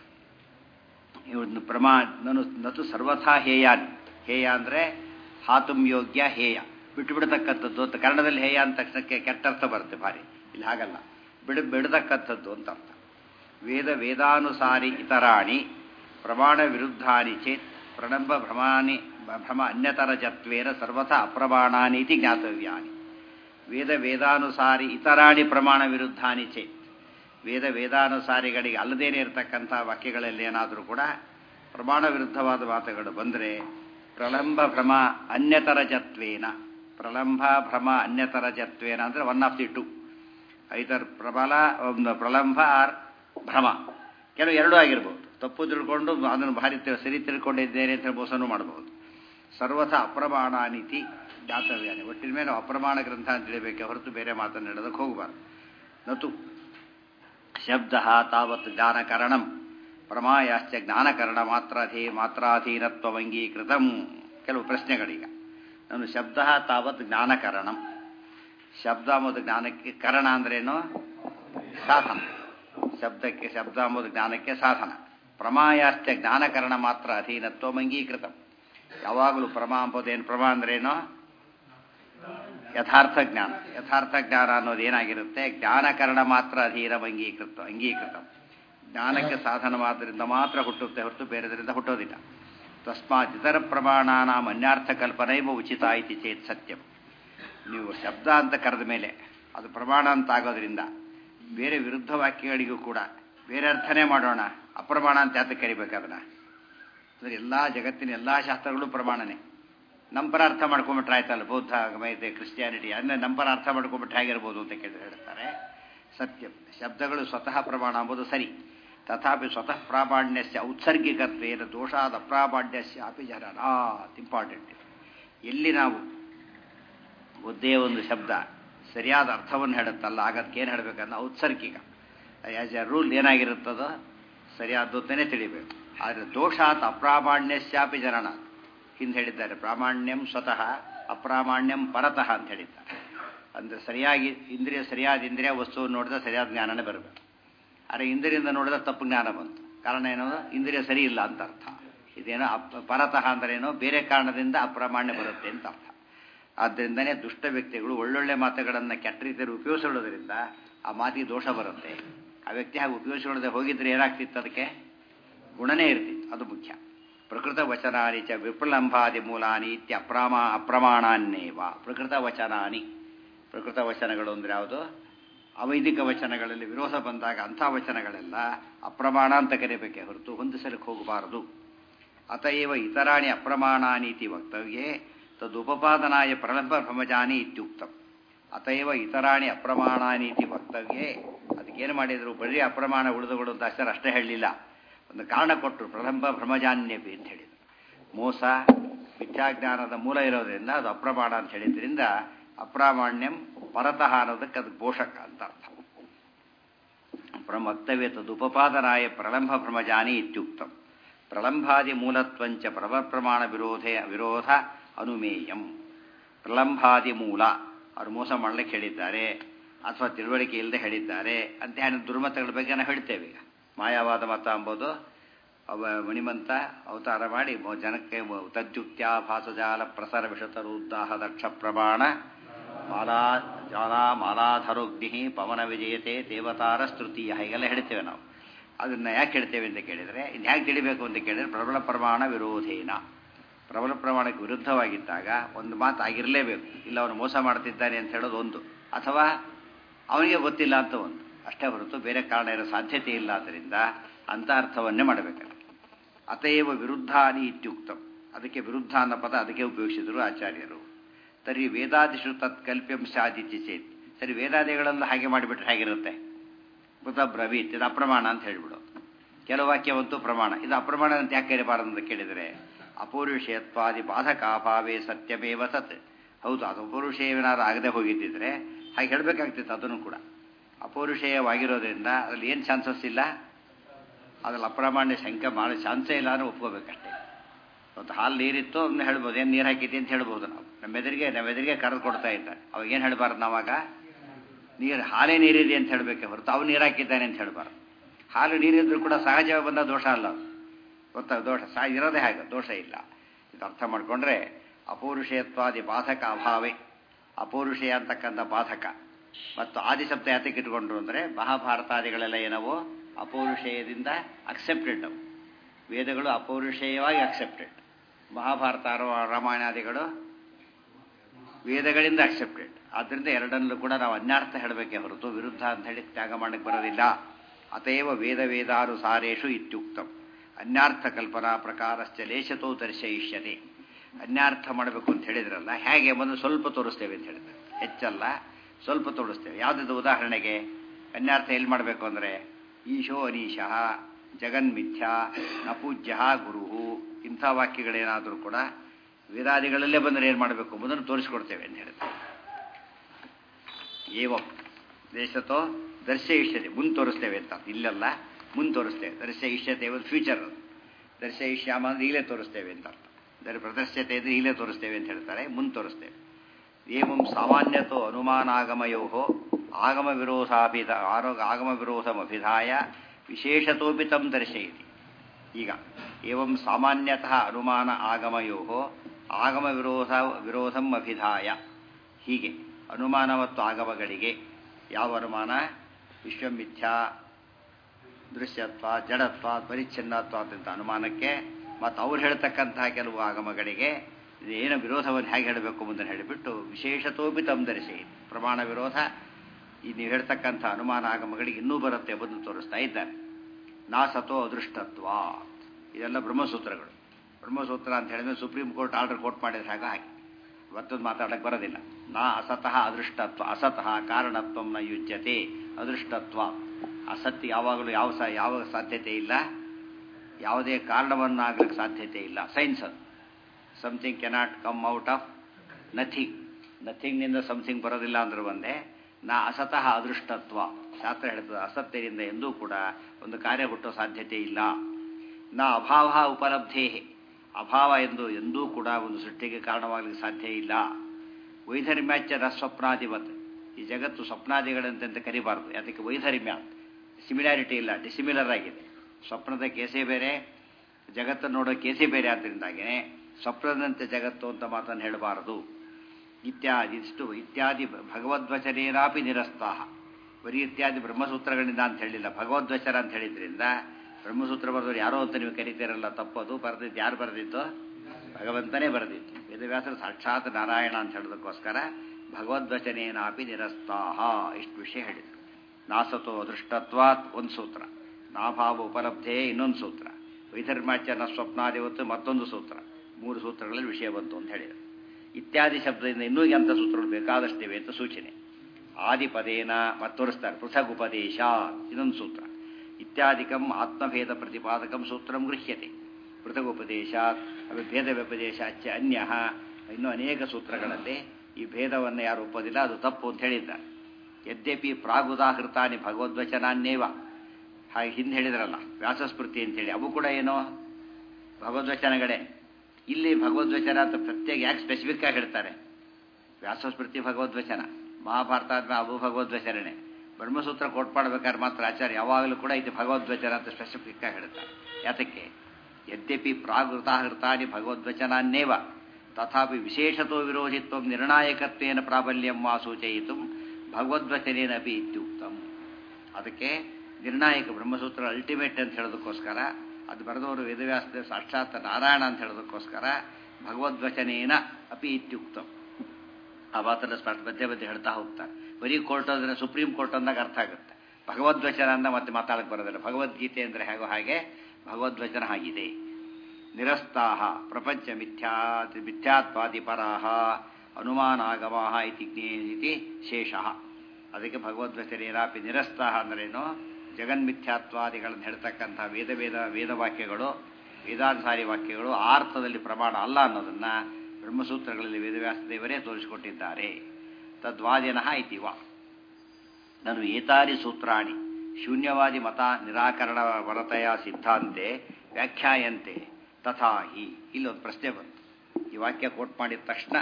ಇವನ್ನು ಪ್ರಮಾ ನಾನು ನತು ಸರ್ವಥಾ ಹೇಯಾನ್ ಹೇಯ ಅಂದರೆ ಹಾತುಂ ಯೋಗ್ಯ ಹೇಯ ಬಿಟ್ಟು ಬಿಡತಕ್ಕಂಥದ್ದು ಅಂತ ಕನ್ನಡದಲ್ಲಿ ಹೇಯ ಅಂದ ತಕ್ಷಣಕ್ಕೆ ಕೆಟ್ಟ ಅರ್ಥ ಬರುತ್ತೆ ಭಾರಿ ಇಲ್ಲಿ ಹಾಗಲ್ಲ ಬಿಡು ಬಿಡತಕ್ಕಂಥದ್ದು ಅಂತ ಅರ್ಥ ವೇದ ವೇದಾನುಸಾರಿ ಇತರಾಣಿ ಪ್ರಮಾಣ ವಿರುದ್ಧಾನಿ ಚೇತ್ ಪ್ರಣಂಬ ಭ್ರಮಾನಿ ಭ್ರಮ ಅನ್ಯತರ ಜತ್ವೇನ ಸರ್ವಥಾ ಅಪ್ರಮಾಣಾನೀತಿ ಜ್ಞಾತವ್ಯಾನಿ ವೇದ ವೇದಾನುಸಾರಿ ಇತರಾಣಿ ಪ್ರಮಾಣ ವಿರುದ್ಧಾನಿ ಚೇತ್ ವೇದ ವೇದಾನುಸಾರಿಗಳಿಗೆ ಅಲ್ಲದೇನೆ ಇರತಕ್ಕಂಥ ವಾಕ್ಯಗಳಲ್ಲಿ ಏನಾದರೂ ಕೂಡ ಪ್ರಮಾಣ ವಿರುದ್ಧವಾದ ಮಾತುಗಳು ಬಂದರೆ ಪ್ರಲಂಬ ಭ್ರಮ ಅನ್ಯತರ ಜತ್ವೇನ ಪ್ರಲಂಬ ಭ್ರಮ ಅನ್ಯತರ ಜತ್ವೇನ ಅಂದರೆ one of the two either ಪ್ರಬಲ ಒಂದು ಪ್ರಲಂಬ ಆರ್ ಭ್ರಮ ಕೆಲವು ಎರಡೂ ಆಗಿರ್ಬೋದು ತಪ್ಪು ತಿಳ್ಕೊಂಡು ಅದನ್ನು ಭಾರಿ ಸರಿ ತಿಳ್ಕೊಂಡಿದ್ದೇನೆ ಅಂತ ಮೋಸನೂ ಮಾಡಬಹುದು ಸರ್ವಥ ಅಪ್ರಮಾಣ ನೀತಿ ಜ್ಞಾತವ್ಯಾನೆ ಒಟ್ಟಿನ ಮೇಲೆ ಅಪ್ರಮಾಣ ಗ್ರಂಥ ಅಂತ ತಿಳಿಬೇಕೆ ಹೊರತು ಬೇರೆ ಮಾತನ್ನು ಹೇಳೋದಕ್ಕೆ ಹೋಗಬಾರ್ದು ನತು ಶಬ್ದ ತಾವತ್ ಜ್ಞಾನಕರಣಂ ಪ್ರಮಾಯಾಶ್ಚ ಜ್ಞಾನಕರಣ ಮಾತ್ರಾಧೀ ಮಾತ್ರಾಧೀನತ್ವ ಅಂಗೀಕೃತಂ ಕೆಲವು ಪ್ರಶ್ನೆಗಳೀಗ ನಾನು ಶಬ್ದ ತಾವತ್ ಜ್ಞಾನಕರಣಂ ಶಬ್ದ ಮತ್ತು ಜ್ಞಾನಕ್ಕೆ ಕರಣ ಅಂದ್ರೇನು ಸಾಧನ ಶಬ್ದಕ್ಕೆ ಶಬ್ದ ಎಂಬುದು ಜ್ಞಾನಕ್ಕೆ ಸಾಧನ ಪ್ರಮಾಯಾಶ್ಚ ಜ್ಞಾನಕರಣ ಮಾತ್ರ ಅಧೀನತ್ವ ಅಂಗೀಕೃತ ಯಾವಾಗಲೂ ಪ್ರಮಾ ಎಂಬುದೇನು ಪ್ರಮಾ ಅಂದ್ರೇನು ಯಥಾರ್ಥ ಜ್ಞಾನ ಯಥಾರ್ಥ ಜ್ಞಾನ ಅನ್ನೋದು ಏನಾಗಿರುತ್ತೆ ಜ್ಞಾನಕರಣ ಮಾತ್ರ ಅಧೀನ ಅಂಗೀಕೃತ ಅಂಗೀಕೃತ ಜ್ಞಾನಕ್ಕೆ ಸಾಧನವಾದ್ದರಿಂದ ಮಾತ್ರ ಹುಟ್ಟುತ್ತೆ ಹೊರತು ಬೇರೆದರಿಂದ ಹುಟ್ಟೋದಿಲ್ಲ ತಸ್ಮಾತ್ ಇತರ ಪ್ರಮಾಣಾನಾಂ ಅನ್ಯಾರ್ಥ ಕಲ್ಪನೈವ ಉಚಿತ ಇತಿ ಚೇತ್ ಸತ್ಯಂ ನೀವು ಶಬ್ದ ಅಂತ ಕರೆದ ಮೇಲೆ ಅದು ಪ್ರಮಾಣ ಅಂತ ಆಗೋದ್ರಿಂದ ಬೇರೆ ವಿರುದ್ಧ ವಾಕ್ಯಗಳಿಗೂ ಕೂಡ ಬೇರೆ ಅರ್ಥನೇ ಮಾಡೋಣ ಅಪ್ರಮಾಣ ಅಂತ ಯಾತ ಕರಿಬೇಕು ಅದನ್ನ ಅಂದರೆ ಎಲ್ಲ ಜಗತ್ತಿನ ಎಲ್ಲ ಶಾಸ್ತ್ರಗಳು ಪ್ರಮಾಣನೇ ನಂಬರ ಅರ್ಥ ಮಾಡ್ಕೊಂಬಿಟ್ರೆ ಆಯ್ತಲ್ಲ ಬೌದ್ಧ ಗಮೈತೆ ಕ್ರಿಸ್ಟಿಯಾನಿಟಿ ಅಂದರೆ ನಂಬರ ಅರ್ಥ ಮಾಡ್ಕೊಂಬಿಟ್ರೆ ಹೇಗಿರ್ಬೋದು ಅಂತ ಕೇಳಿ ಹೇಳ್ತಾರೆ ಸತ್ಯ ಶಬ್ದಗಳು ಸ್ವತಃ ಪ್ರಮಾಣ ಎಂಬುದು ಸರಿ ತಥಾಪಿ ಸ್ವತಃ ಪ್ರಾಮಾಣ್ಯಸ್ಯ ಔತ್ಸರ್ಗಿಕತ್ವೇನ ದೋಷಾದ ಅಪ್ರಾಮಾಣ್ಯಸ್ಯ ಅಪಿ ಜನನಾತ್ ಇಂಪಾರ್ಟೆಂಟ್ ಎಲ್ಲಿ ನಾವು ಒಂದೇ ಒಂದು ಶಬ್ದ ಸರಿಯಾದ ಅರ್ಥವನ್ನು ಹೇಳುತ್ತಲ್ಲ ಆಗ ಅದಕ್ಕೇನು ಹೇಳಬೇಕಂದ್ರೆ ಔತ್ಸರ್ಗಿಕ ಆ್ಯಸ್ ಎ ರೂಲ್ ಏನಾಗಿರುತ್ತದೋ ಸರಿಯಾದದ್ದನ್ನೇ ತಿಳಿಬೇಕು ಆದರೆ ದೋಷಾತ್ ಅಪ್ರಾಮಾಣ್ಯಸ್ಯಾಪಿ ಜನನ ಹಿಂದೆ ಹೇಳಿದ್ದಾರೆ ಪ್ರಾಮಾಣ್ಯಂ ಸ್ವತಃ ಅಪ್ರಾಮಾಣ್ಯಂ ಪರತಃ ಅಂತ ಹೇಳಿದ್ದಾರೆ ಅಂದರೆ ಸರಿಯಾಗಿ ಇಂದ್ರಿಯ ಸರಿಯಾದ ಇಂದ್ರಿಯ ವಸ್ತುವನ್ನು ನೋಡಿದ್ರೆ ಸರಿಯಾದ ಜ್ಞಾನನೇ ಬರಬೇಕು ಆದರೆ ಇಂದ್ರಿಯಿಂದ ನೋಡಿದ್ರೆ ತಪ್ಪು ಜ್ಞಾನ ಬಂತು ಕಾರಣ ಏನೋ ಇಂದ್ರಿಯ ಸರಿ ಇಲ್ಲ ಅಂತ ಅರ್ಥ ಇದೇನೋ ಅಪ್ ಪರತಃ ಅಂದ್ರೇನೋ ಬೇರೆ ಕಾರಣದಿಂದ ಅಪ್ರಾಮಾಣ್ಯ ಬರುತ್ತೆ ಅಂತ ಅರ್ಥ ಆದ್ದರಿಂದನೇ ದುಷ್ಟ ವ್ಯಕ್ತಿಗಳು ಒಳ್ಳೊಳ್ಳೆ ಮಾತುಗಳನ್ನು ಕೆಟ್ಟ ರೀತಿಯಲ್ಲಿ ಉಪಯೋಗಿಸಿಕೊಳ್ಳೋದ್ರಿಂದ ಆ ಮಾತಿಗೆ ದೋಷ ಬರುತ್ತೆ ಆ ವ್ಯಕ್ತಿ ಹಾಗೆ ಉಪಯೋಗಿಸಿಕೊಳ್ಳದೆ ಹೋಗಿದ್ರೆ ಏನಾಗ್ತಿತ್ತು ಅದಕ್ಕೆ ಗುಣನೇ ಇರ್ತಿತ್ತು ಅದು ಮುಖ್ಯ ಪ್ರಕೃತ ವಚನಾನಿ ಚ ವಿಪ್ಲಂಬಾದಿ ಮೂಲಾನಿ ಇತ್ಯ ಅಪ್ರಮಾ ಅಪ್ರಮಾಣಾನ್ನೇವ ಪ್ರಕೃತ ವಚನಾನಿ ಪ್ರಕೃತ ವಚನಗಳು ಅಂದರೆ ಯಾವುದು ಅವೈದಿಕ ವಚನಗಳಲ್ಲಿ ವಿರೋಧ ಬಂದಾಗ ಅಂಥ ವಚನಗಳೆಲ್ಲ ಅಪ್ರಮಾಣ ಅಂತ ಕರಿಬೇಕೆ ಹೊರತು ಹೊಂದಿಸಲಿಕ್ಕೆ ಹೋಗಬಾರದು ಅತಏವ ಇತರಾಣಿ ಅಪ್ರಮಾಣಾನಿ ಇತಿ ವಕ್ತವ್ಯೇ ತದುಪಪಾದನಾಯ ಪ್ರಲಂಬ ಭ್ರಮಜಾನಿ ಇತ್ಯುಕ್ತಂ ಅತಏವ ಇತರಾಣಿ ಅಪ್ರಮಾಣಾನಿ ಇತಿ ವಕ್ತವ್ಯೇ ಅದಕ್ಕೇನು ಮಾಡಿದರು ಬರೀ ಅಪ್ರಮಾಣ ಉಳಿದುಗಳು ಅಂತ ಅಷ್ಟೇ ಅಷ್ಟೇ ಹೇಳಲಿಲ್ಲ ಒಂದು ಕಾರಣ ಕೊಟ್ಟರು ಪ್ರಲಂಬ ಭ್ರಮಜಾನ್ಯಪಿ ಅಂತ ಹೇಳಿದರು ಮೋಸ ಮಿಥ್ಯಾಜ್ಞಾನದ ಮೂಲ ಇರೋದ್ರಿಂದ ಅದು ಅಪ್ರಮಾಣ ಅಂತ ಹೇಳಿದ್ರಿಂದ ಅಪ್ರಾಮಾಣ್ಯಂ ಪರತಃ ಅನ್ನೋದಕ್ಕೆ ಅದು ಪೋಷಕ ಅಂತ ಅರ್ಥ ವಕ್ತವ್ಯ ತದುಪಪಾದನಾಯ ಪ್ರಲಂಬ ಭ್ರಮಜಾನಿ ಇತ್ಯುಕ್ತಂ ಪ್ರಲಂಬಾದಿ ಮೂಲತ್ವಂಚ ಪ್ರವರ್ಪ್ರಮಾಣ ವಿರೋಧೆ ವಿರೋಧ ಅನುಮೇಯಂ ಪ್ರಲಂಬಾದಿ ಮೂಲ ಅವರು ಮೋಸ ಮಾಡಲಿಕ್ಕೆ ಹೇಳಿದ್ದಾರೆ ಅಥವಾ ತಿಳುವಳಿಕೆ ಇಲ್ಲದೆ ಹೇಳಿದ್ದಾರೆ ಅಂತ ಹೇಳಿ ದುರ್ಮತಗಳ ಬಗ್ಗೆ ನಾವು ಹೇಳ್ತೇವೆ ಈಗ ಮಾಯಾವಾದ ಮತ ಎಂಬುದು ಅವ ಮಣಿಮಂತ ಅವತಾರ ಮಾಡಿ ಜನಕ್ಕೆ ತದ್ಯುಕ್ತ್ಯ ಭಾಸಜಾಲ ಪ್ರಸರ ವಿಷತರುದ್ದಾಹ ದಕ್ಷ ಪ್ರಮಾಣ ಮಾಲಾ ಜಾಲ ಮಾಲಾಧರೋಗ್ನಿ ಪವನ ವಿಜಯತೆ ದೇವತಾರ ಸ್ತೃತೀಯ ಹೀಗೆಲ್ಲ ಹೇಳ್ತೇವೆ ನಾವು ಅದನ್ನ ಯಾಕೆ ಹೇಳ್ತೇವೆ ಅಂತ ಕೇಳಿದರೆ ಇನ್ನು ಹೇಗೆ ತಿಳಿಬೇಕು ಅಂತ ಕೇಳಿದರೆ ಪ್ರಬಲ ಪ್ರಮಾಣ ವಿರೋಧೇನ ಪ್ರಬಲ ಪ್ರಮಾಣಕ್ಕೆ ವಿರುದ್ಧವಾಗಿದ್ದಾಗ ಒಂದು ಮಾತು ಆಗಿರಲೇಬೇಕು ಇಲ್ಲ ಅವನು ಮೋಸ ಮಾಡ್ತಿದ್ದಾನೆ ಅಂತ ಹೇಳೋದು ಒಂದು ಅಥವಾ ಅವನಿಗೆ ಗೊತ್ತಿಲ್ಲ ಅಂತ ಒಂದು ಅಷ್ಟೇ ಹೊರತು ಬೇರೆ ಕಾರಣ ಇರೋ ಸಾಧ್ಯತೆ ಇಲ್ಲ ಆದ್ದರಿಂದ ಅಂತ ಅರ್ಥವನ್ನೇ ಮಾಡಬೇಕಲ್ಲ ಅತೇವ ವಿರುದ್ಧಾನಿ ಇತ್ಯುಕ್ತಂ ಅದಕ್ಕೆ ವಿರುದ್ಧ ಅನ್ನೋ ಪದ ಅದಕ್ಕೆ ಉಪಯೋಗಿಸಿದರು ಆಚಾರ್ಯರು ತರ್ಹಿ ವೇದಾದಿಷು ತತ್ಕಲ್ಪ್ಯಂ ಸ್ಯಾದಿತಿ ಚೇತ್ ಸರಿ ವೇದಾದಿಗಳೆಲ್ಲ ಹಾಗೆ ಮಾಡಿಬಿಟ್ರೆ ಹೇಗಿರುತ್ತೆ ಗೊತ್ತಾ ಬ್ರವೀತ್ ಇದು ಅಪ್ರಮಾಣ ಅಂತ ಹೇಳ್ಬಿಡು ಕೆಲವು ವಾಕ್ಯವಂತೂ ಪ್ರಮಾಣ ಇದು ಅಪ್ರಮಾಣ ಅಂತ ಯಾಕೆ ಕರಿಬಾರದು ಅಂತ ಕೇಳಿದರೆ ಅಪೌರುಷೇಯತ್ವಾದಿ ಬಾಧಕಾಭಾವೇ ಸತ್ಯಮೇವ ಸತ್ ಹೌದು ಅದು ಅಪೌರುಷೇಯನಾದ್ರು ಆಗದೆ ಹೋಗಿದ್ದಿದ್ರೆ ಹಾಗೆ ಹೇಳಬೇಕಾಗ್ತಿತ್ತು ಅದನ್ನು ಕೂಡ ಅಪೌರುಷೇಯವಾಗಿರೋದ್ರಿಂದ ಅದ್ರಲ್ಲಿ ಏನು ಚಾನ್ಸಸ್ ಇಲ್ಲ ಅದ್ರಲ್ಲಿ ಅಪ್ರಾಮಾಣ್ಯ ಶಂಕೆ ಮಾಡೋ ಚಾನ್ಸೇ ಇಲ್ಲ ಅಂದ್ರೆ ಒಪ್ಕೋಬೇಕಷ್ಟೇ ಮತ್ತು ಹಾಲು ನೀರಿತ್ತು ಅದನ್ನ ಹೇಳ್ಬೋದು ಏನು ನೀರು ಹಾಕಿದ್ದೆ ಅಂತ ಹೇಳ್ಬೋದು ನಾವು ನಮ್ಮ ಎದುರಿಗೆ ನಮ್ಮ ಎದುರಿಗೆ ಕರೆದು ಕೊಡ್ತಾ ಇದ್ದಾರೆ ಅವಾಗ ಏನು ಹೇಳಬಾರ್ದು ನಾವಾಗ ನೀರು ಹಾಲೇ ನೀರಿದೆ ಅಂತ ಹೇಳಬೇಕೆ ಹೊರತು ಅವು ನೀರು ಹಾಕಿದ್ದಾನೆ ಅಂತ ಹೇಳಬಾರ್ದು ಹಾಲು ನೀರಿದ್ರು ಕೂಡ ಸಹಜವಾಗಿ ಬಂದ ದೋಷ ಅಲ್ಲ ಅದು ಗೊತ್ತಾ ದೋಷ ಸಹ ಇರೋದೇ ಹಾಗೆ ದೋಷ ಇಲ್ಲ ಇದು ಅರ್ಥ ಮಾಡಿಕೊಂಡ್ರೆ ಅಪೌರುಷೇಯತ್ವಾದಿ ಬಾಧಕ ಅಭಾವೇ ಅಪೌರುಷೇಯ ಅಂತಕ್ಕಂಥ ಬಾಧಕ ಮತ್ತು ಆದಿಶಬ್ದ ಯಾತಕ್ಕೆ ಇಟ್ಕೊಂಡ್ರು ಅಂದರೆ ಮಹಾಭಾರತಾದಿಗಳೆಲ್ಲ ಏನವೋ ಅಪೌರುಷೇಯದಿಂದ ಅಕ್ಸೆಪ್ಟೆಡ್ ಅವು ವೇದಗಳು ಅಪೌರುಷೇಯವಾಗಿ ಅಕ್ಸೆಪ್ಟೆಡ್ ಮಹಾಭಾರತ ರಾಮಾಯಣಾದಿಗಳು ವೇದಗಳಿಂದ ಅಕ್ಸೆಪ್ಟೆಡ್ ಆದ್ದರಿಂದ ಎರಡನ್ನೂ ಕೂಡ ನಾವು ಅನ್ಯಾರ್ಥ ಹೇಳಬೇಕೆ ಹೊರತು ವಿರುದ್ಧ ಅಂತ ಹೇಳಿ ತ್ಯಾಗ ಮಾಡಕ್ಕೆ ಬರೋದಿಲ್ಲ ಅತೇವ ವೇದ ವೇದಾನುಸಾರೇಷು ಇತ್ಯುಕ್ತಂ ಅನ್ಯಾರ್ಥ ಕಲ್ಪನಾ ಪ್ರಕಾರಶ್ಚ ಲೇಷತೋ ದರ್ಶಯಿಷ್ಯತೆ ಅನ್ಯಾರ್ಥ ಮಾಡಬೇಕು ಅಂತ ಹೇಳಿದ್ರಲ್ಲ ಹೇಗೆ ಬಂದು ಸ್ವಲ್ಪ ತೋರಿಸ್ತೇವೆ ಅಂತ ಹೇಳಿದ್ರೆ ಹೆಚ್ಚಲ್ಲ ಸ್ವಲ್ಪ ತೋರಿಸ್ತೇವೆ ಯಾವುದಿದು ಉದಾಹರಣೆಗೆ ಅನ್ಯಾರ್ಥ ಎಲ್ಲಿ ಮಾಡಬೇಕು ಅಂದರೆ ಈಶೋ ಅನೀಶಃ ಜಗನ್ಮಿಥ್ಯ ನಪೂಜ್ಯ ಗುರು ಇಂಥ ವಾಕ್ಯಗಳೇನಾದರೂ ಕೂಡ ವೇದಾದಿಗಳಲ್ಲೇ ಬಂದರೆ ಏನು ಮಾಡಬೇಕು ಎಂಬುದನ್ನು ತೋರಿಸ್ಕೊಡ್ತೇವೆ ಅಂತ ಹೇಳ್ತಾರೆ ಏವಂ ದೇಶತೋ ದರ್ಶಯಿಷ್ಯತೆ ಮುಂದೆ ತೋರಿಸ್ತೇವೆ ಅಂತ ಇಲ್ಲೆಲ್ಲ ಮುಂದೆ ತೋರಿಸ್ತೇವೆ ದರ್ಶಯಿಷ್ಯತೆ ಒಂದು ಫ್ಯೂಚರ್ ದರ್ಶಯಿಷ್ಯಾಮ ಅಂದ್ರೆ ಈಗಲೇ ತೋರಿಸ್ತೇವೆ ಅಂತ ಅರ್ಥ ದರ ಪ್ರದರ್ಶ್ಯತೆ ಅಂದರೆ ಈಗಲೇ ತೋರಿಸ್ತೇವೆ ಅಂತ ಹೇಳ್ತಾರೆ ಮುಂದೆ ತೋರಿಸ್ತೇವೆ ಏವಂ ಸಾಮಾನ್ಯತೋ ಅನುಮಾನಾಗಮಯೋ ಆಗಮ ವಿರೋಧಾಭಿಧ ಆರೋಗ ಆಗಮ ವಿರೋಧಮಭಿಧಾಯ ವಿಶೇಷತೋಪಿ ತಂ ದರ್ಶಯತಿ ಈಗ ಏವಂ ಸಾಮಾನ್ಯತಃ ಅನುಮಾನ ಆಗಮಯೋ ಆಗಮ ವಿರೋಧ ವಿರೋಧಂ ಅಭಿಧಾಯ ಹೀಗೆ ಅನುಮಾನ ಮತ್ತು ಆಗಮಗಳಿಗೆ ಯಾವ ಅನುಮಾನ ವಿಶ್ವಮಿಥ್ಯಾ ದೃಶ್ಯತ್ವ ಜಡತ್ವ ಪರಿಚ್ಛಿನ್ನತ್ವ ಅಂತ ಅನುಮಾನಕ್ಕೆ ಮತ್ತು ಅವ್ರು ಹೇಳ್ತಕ್ಕಂತಹ ಕೆಲವು ಆಗಮಗಳಿಗೆ ಏನು ವಿರೋಧವನ್ನು ಹೇಗೆ ಹೇಳಬೇಕು ಮುಂದೆ ಹೇಳಿಬಿಟ್ಟು ವಿಶೇಷತೋಪಿ ತಮ್ ಧರಿಸಿ ಪ್ರಮಾಣ ವಿರೋಧ ಈ ನೀವು ಹೇಳ್ತಕ್ಕಂಥ ಅನುಮಾನ ಆಗಮಗಳಿಗೆ ಇನ್ನೂ ಬರುತ್ತೆ ಎಂಬುದನ್ನು ತೋರಿಸ್ತಾ ಇದ್ದಾರೆ ನಾ ಸತೋ ಅದೃಷ್ಟತ್ವ ಇದೆಲ್ಲ ಬ್ರಹ್ಮಸೂತ್ರಗಳು ಬ್ರಹ್ಮಸೂತ್ರ ಅಂತ ಹೇಳಿದ್ರೆ ಸುಪ್ರೀಂ ಕೋರ್ಟ್ ಆರ್ಡರ್ ಕೋರ್ಟ್ ಮಾಡಿದ್ರೆ ಹಾಗೆ ಹಾಗೆ ಮತ್ತೊಂದು ಮಾತಾಡಕ್ಕೆ ಬರೋದಿಲ್ಲ ನಾ ಅಸತಃ ಅದೃಷ್ಟತ್ವ ಅಸತಃ ಕಾರಣತ್ವ ನ ಯುಜ್ಯತೆ ಅದೃಷ್ಟತ್ವ ಅಸತ್ಯ ಯಾವಾಗಲೂ ಯಾವ ಸ ಯಾವ ಸಾಧ್ಯತೆ ಇಲ್ಲ ಯಾವುದೇ ಕಾರಣವನ್ನಾಗಲಿಕ್ಕೆ ಸಾಧ್ಯತೆ ಇಲ್ಲ ಸೈನ್ಸ್ ಅದು something cannot come out of nothing ನಥಿಂಗ್ನಿಂದ ಸಮಥಿಂಗ್ ಬರೋದಿಲ್ಲ ಅಂದ್ರೆ ಒಂದೇ ನಾ ಅಸತಃ ಅದೃಷ್ಟತ್ವ ಶಾಸ್ತ್ರ ಹೇಳ್ತದೆ ಅಸತ್ಯದಿಂದ ಎಂದೂ ಕೂಡ ಒಂದು ಕಾರ್ಯ ಹುಟ್ಟೋ ಸಾಧ್ಯತೆ ಇಲ್ಲ ನಾ ಅಭಾವ ಉಪಲಬ್ಧೇ ಅಭಾವ ಎಂದು ಎಂದೂ ಕೂಡ ಒಂದು ಸೃಷ್ಟಿಗೆ ಕಾರಣವಾಗಲಿಕ್ಕೆ ಸಾಧ್ಯ ಇಲ್ಲ ವೈಧರ್ಮ್ಯಾಚ ರಸ್ವಪ್ನಾಧಿವತ್ ಈ ಜಗತ್ತು ಸ್ವಪ್ನಾದಿಗಳಂತೆ ಕರಿಬಾರ್ದು ಅದಕ್ಕೆ ವೈಧರ್ಮ್ಯ ಸಿಮಿಲಾರಿಟಿ ಇಲ್ಲ ಡಿಸಿಮಿಲರ್ ಆಗಿದೆ ಸ್ವಪ್ನದ ಕೇಸೇ ಬೇರೆ ಜಗತ್ತನ್ನು ನೋಡೋ ಕೇಸೇ ಬೇರೆ ಆದ್ದರಿಂದಾಗಿಯೇ ಸ್ವಪ್ನದಂತೆ ಜಗತ್ತು ಅಂತ ಮಾತನ್ನು ಹೇಳಬಾರದು ಇತ್ಯಾದಿ ಇಷ್ಟು ಇತ್ಯಾದಿ ಭಗವದ್ವಚನೇನಾಪಿ ನಿರಸ್ತಾಹ ಬರೀ ಇತ್ಯಾದಿ ಬ್ರಹ್ಮಸೂತ್ರಗಳಿಂದ ಅಂತ ಹೇಳಿಲ್ಲ ಭಗವದ್ವಚನ ಅಂತ ಹೇಳಿದ್ರಿಂದ ಬ್ರಹ್ಮಸೂತ್ರ ಬರೆದವರು ಯಾರೋ ಅಂತ ನೀವು ಕರಿತೀರಲ್ಲ ತಪ್ಪದು ಬರೆದಿದ್ದು ಯಾರು ಬರೆದಿತ್ತು ಭಗವಂತನೇ ಬರೆದಿತ್ತು ವೇದವ್ಯಾಸರು ಸಾಕ್ಷಾತ್ ನಾರಾಯಣ ಅಂತ ಹೇಳೋದಕ್ಕೋಸ್ಕರ ಭಗವದ್ವಚನೇನಾಪಿ ನಿರಸ್ತಾಹ ಇಷ್ಟು ವಿಷಯ ಹೇಳಿದರು ನಾಸತೋ ದೃಷ್ಟತ್ವಾತ್ ಒಂದು ಸೂತ್ರ ನಾಭಾವ ಉಪಲಬ್ಧೇ ಇನ್ನೊಂದು ಸೂತ್ರ ವೈಧರ್ಮಾಚರಣ ಸ್ವಪ್ನಾದಿವತ್ತು ಮತ್ತೊಂದು ಸೂತ್ರ ಮೂರು ಸೂತ್ರಗಳಲ್ಲಿ ವಿಷಯ ಬಂತು ಅಂತ ಹೇಳಿದರು ಇತ್ಯಾದಿ ಶಬ್ದದಿಂದ ಇನ್ನೂ ಎಂಥ ಸೂತ್ರಗಳು ಬೇಕಾದಷ್ಟಿವೆ ಅಂತ ಸೂಚನೆ ಆದಿಪದೇನ ಮತ್ತು ತೋರಿಸ್ತಾರೆ ಪೃಥಗ್ ಉಪದೇಶ ಇದೊಂದು ಸೂತ್ರ ಇತ್ಯಾದಿಕಂ ಆತ್ಮಭೇದ ಪ್ರತಿಪಾದಕಂ ಸೂತ್ರಂ ಗೃಹ್ಯತೆ ಪೃಥಗ್ ಉಪದೇಶ ಭೇದ ವ್ಯಪದೇಶಾಚ ಅನ್ಯ ಇನ್ನೂ ಅನೇಕ ಸೂತ್ರಗಳಲ್ಲಿ ಈ ಭೇದವನ್ನು ಯಾರು ಒಪ್ಪೋದಿಲ್ಲ ಅದು ತಪ್ಪು ಅಂತ ಹೇಳಿದ್ದಾರೆ ಯದ್ಯಪಿ ಪ್ರಾಗುದಾಹೃತಾನಿ ಭಗವದ್ವಚನಾನ್ನೇವ ಹಾಗೆ ಹಿಂದೆ ಹೇಳಿದ್ರಲ್ಲ ವ್ಯಾಸಸ್ಮೃತಿ ಅಂತೇಳಿ ಅವು ಕೂಡ ಏನೋ ಭಗವದ್ವಚನಗಳೇ ಇಲ್ಲಿ ಭಗವದ್ವಚನ ಅಂತ ಪ್ರತ್ಯೇಕ ಯಾಕೆ ಸ್ಪೆಸಿಫಿಕ್ ಆಗಿ ಹೇಳ್ತಾರೆ ವ್ಯಾಸಸ್ಮೃತಿ ಭಗವದ್ವಚನ ಮಹಾಭಾರತ ಆದ್ಮೇಲೆ ಅವು ಭಗವದ್ವಚನನೇ ಬ್ರಹ್ಮಸೂತ್ರ ಕೋಟ್ ಮಾಡ್ಬೇಕಾದ್ರೆ ಮಾತ್ರ ಆಚಾರ್ಯ ಯಾವಾಗಲೂ ಕೂಡ ಇದು ಭಗವದ್ವಚನ ಅಂತ ಸ್ಪೆಸಿಫಿಕ್ ಆಗಿ ಹೇಳ್ತಾರೆ ಯಾತಕ್ಕೆ ಯದ್ಯಪಿ ಪ್ರಾಗೃತಾಹೃತಾನಿ ಭಗವದ್ವಚನಾನ್ನೇವ ತಥಾಪಿ ವಿಶೇಷತೋ ವಿರೋಧಿತ್ವ ನಿರ್ಣಾಯಕತ್ವೇನ ಪ್ರಾಬಲ್ಯಂ ವಾ ಸೂಚಯಿತು ಭಗವದ್ವಚನೇನಪಿ ಇತ್ಯುಕ್ತಂ ಅದಕ್ಕೆ ನಿರ್ಣಾಯಕ ಬ್ರಹ್ಮಸೂತ್ರ ಅಲ್ಟಿಮೇಟ್ ಅಂತ ಹೇಳೋದಕ್ಕೋಸ್ಕರ ಅದು ಬರೆದವರು ವೇದವ್ಯಾಸ ಸಾಕ್ಷಾತ್ ನಾರಾಯಣ ಅಂತ ಹೇಳೋದಕ್ಕೋಸ್ಕರ ಭಗವದ್ವಚನೇನ ಅಪಿ ಇತ್ಯುಕ್ತಂ ಆ ಮಾತನ್ನು ಸ್ಪಷ್ಟ ಮಧ್ಯೆ ಮಧ್ಯೆ ಹೇಳ್ತಾ ಹೋಗ್ತಾರೆ ಬರೀ ಕೋರ್ಟ್ ಅಂದ್ರೆ ಸುಪ್ರೀಂ ಕೋರ್ಟ್ ಅಂದಾಗ ಅರ್ಥ ಆಗುತ್ತೆ ಭಗವದ್ವಚನ ಅಂದ ಮತ್ತೆ ಮಾತಾಡಕ್ಕೆ ಬರೋದಿಲ್ಲ ಭಗವದ್ಗೀತೆ ಅಂದರೆ ಹೇಗೋ ಹಾಗೆ ಭಗವದ್ವಚನ ಆಗಿದೆ ನಿರಸ್ತಾಹ ಪ್ರಪಂಚ ಮಿಥ್ಯಾ ಮಿಥ್ಯಾತ್ವಾದಿ ಪರಾಹ ಅನುಮಾನಾಗಮಾ ಇತಿ ಜ್ಞೇತಿ ಶೇಷ ಅದಕ್ಕೆ ಭಗವದ್ವಚನೇನಾಪಿ ನಿರಸ್ತಾಹ ಅಂದ್ರೇನು ಜಗನ್ಮಿಥ್ಯಾತ್ವಾದಿಗಳನ್ನು ಹೇಳ್ತಕ್ಕಂಥ ವೇದ ವೇದ ವೇದವಾಕ್ಯಗಳು ವೇದಾನುಸಾರಿ ವಾಕ್ಯಗಳು ಆರ್ಥದಲ್ಲಿ ಪ್ರಮಾಣ ಅಲ್ಲ ಅನ್ನೋದನ್ನ ಬ್ರಹ್ಮಸೂತ್ರಗಳಲ್ಲಿ ವೇದವ್ಯಾಸ ದೇವರೇ ತೋರಿಸಿಕೊಟ್ಟಿದ್ದಾರೆ ತದ್ವಾದಿನಃ ಇತಿವ ನಾನು ಏತಾನಿ ಸೂತ್ರಾಣಿ ಶೂನ್ಯವಾದಿ ಮತ ನಿರಾಕರಣ ವರತೆಯ ಸಿದ್ಧಾಂತೆ ವ್ಯಾಖ್ಯಾಯಂತೆ ತಥಾ ಹಿ ಇಲ್ಲೊಂದು ಪ್ರಶ್ನೆ ಬಂತು ಈ ವಾಕ್ಯ ಕೋಟ್ ಮಾಡಿದ ತಕ್ಷಣ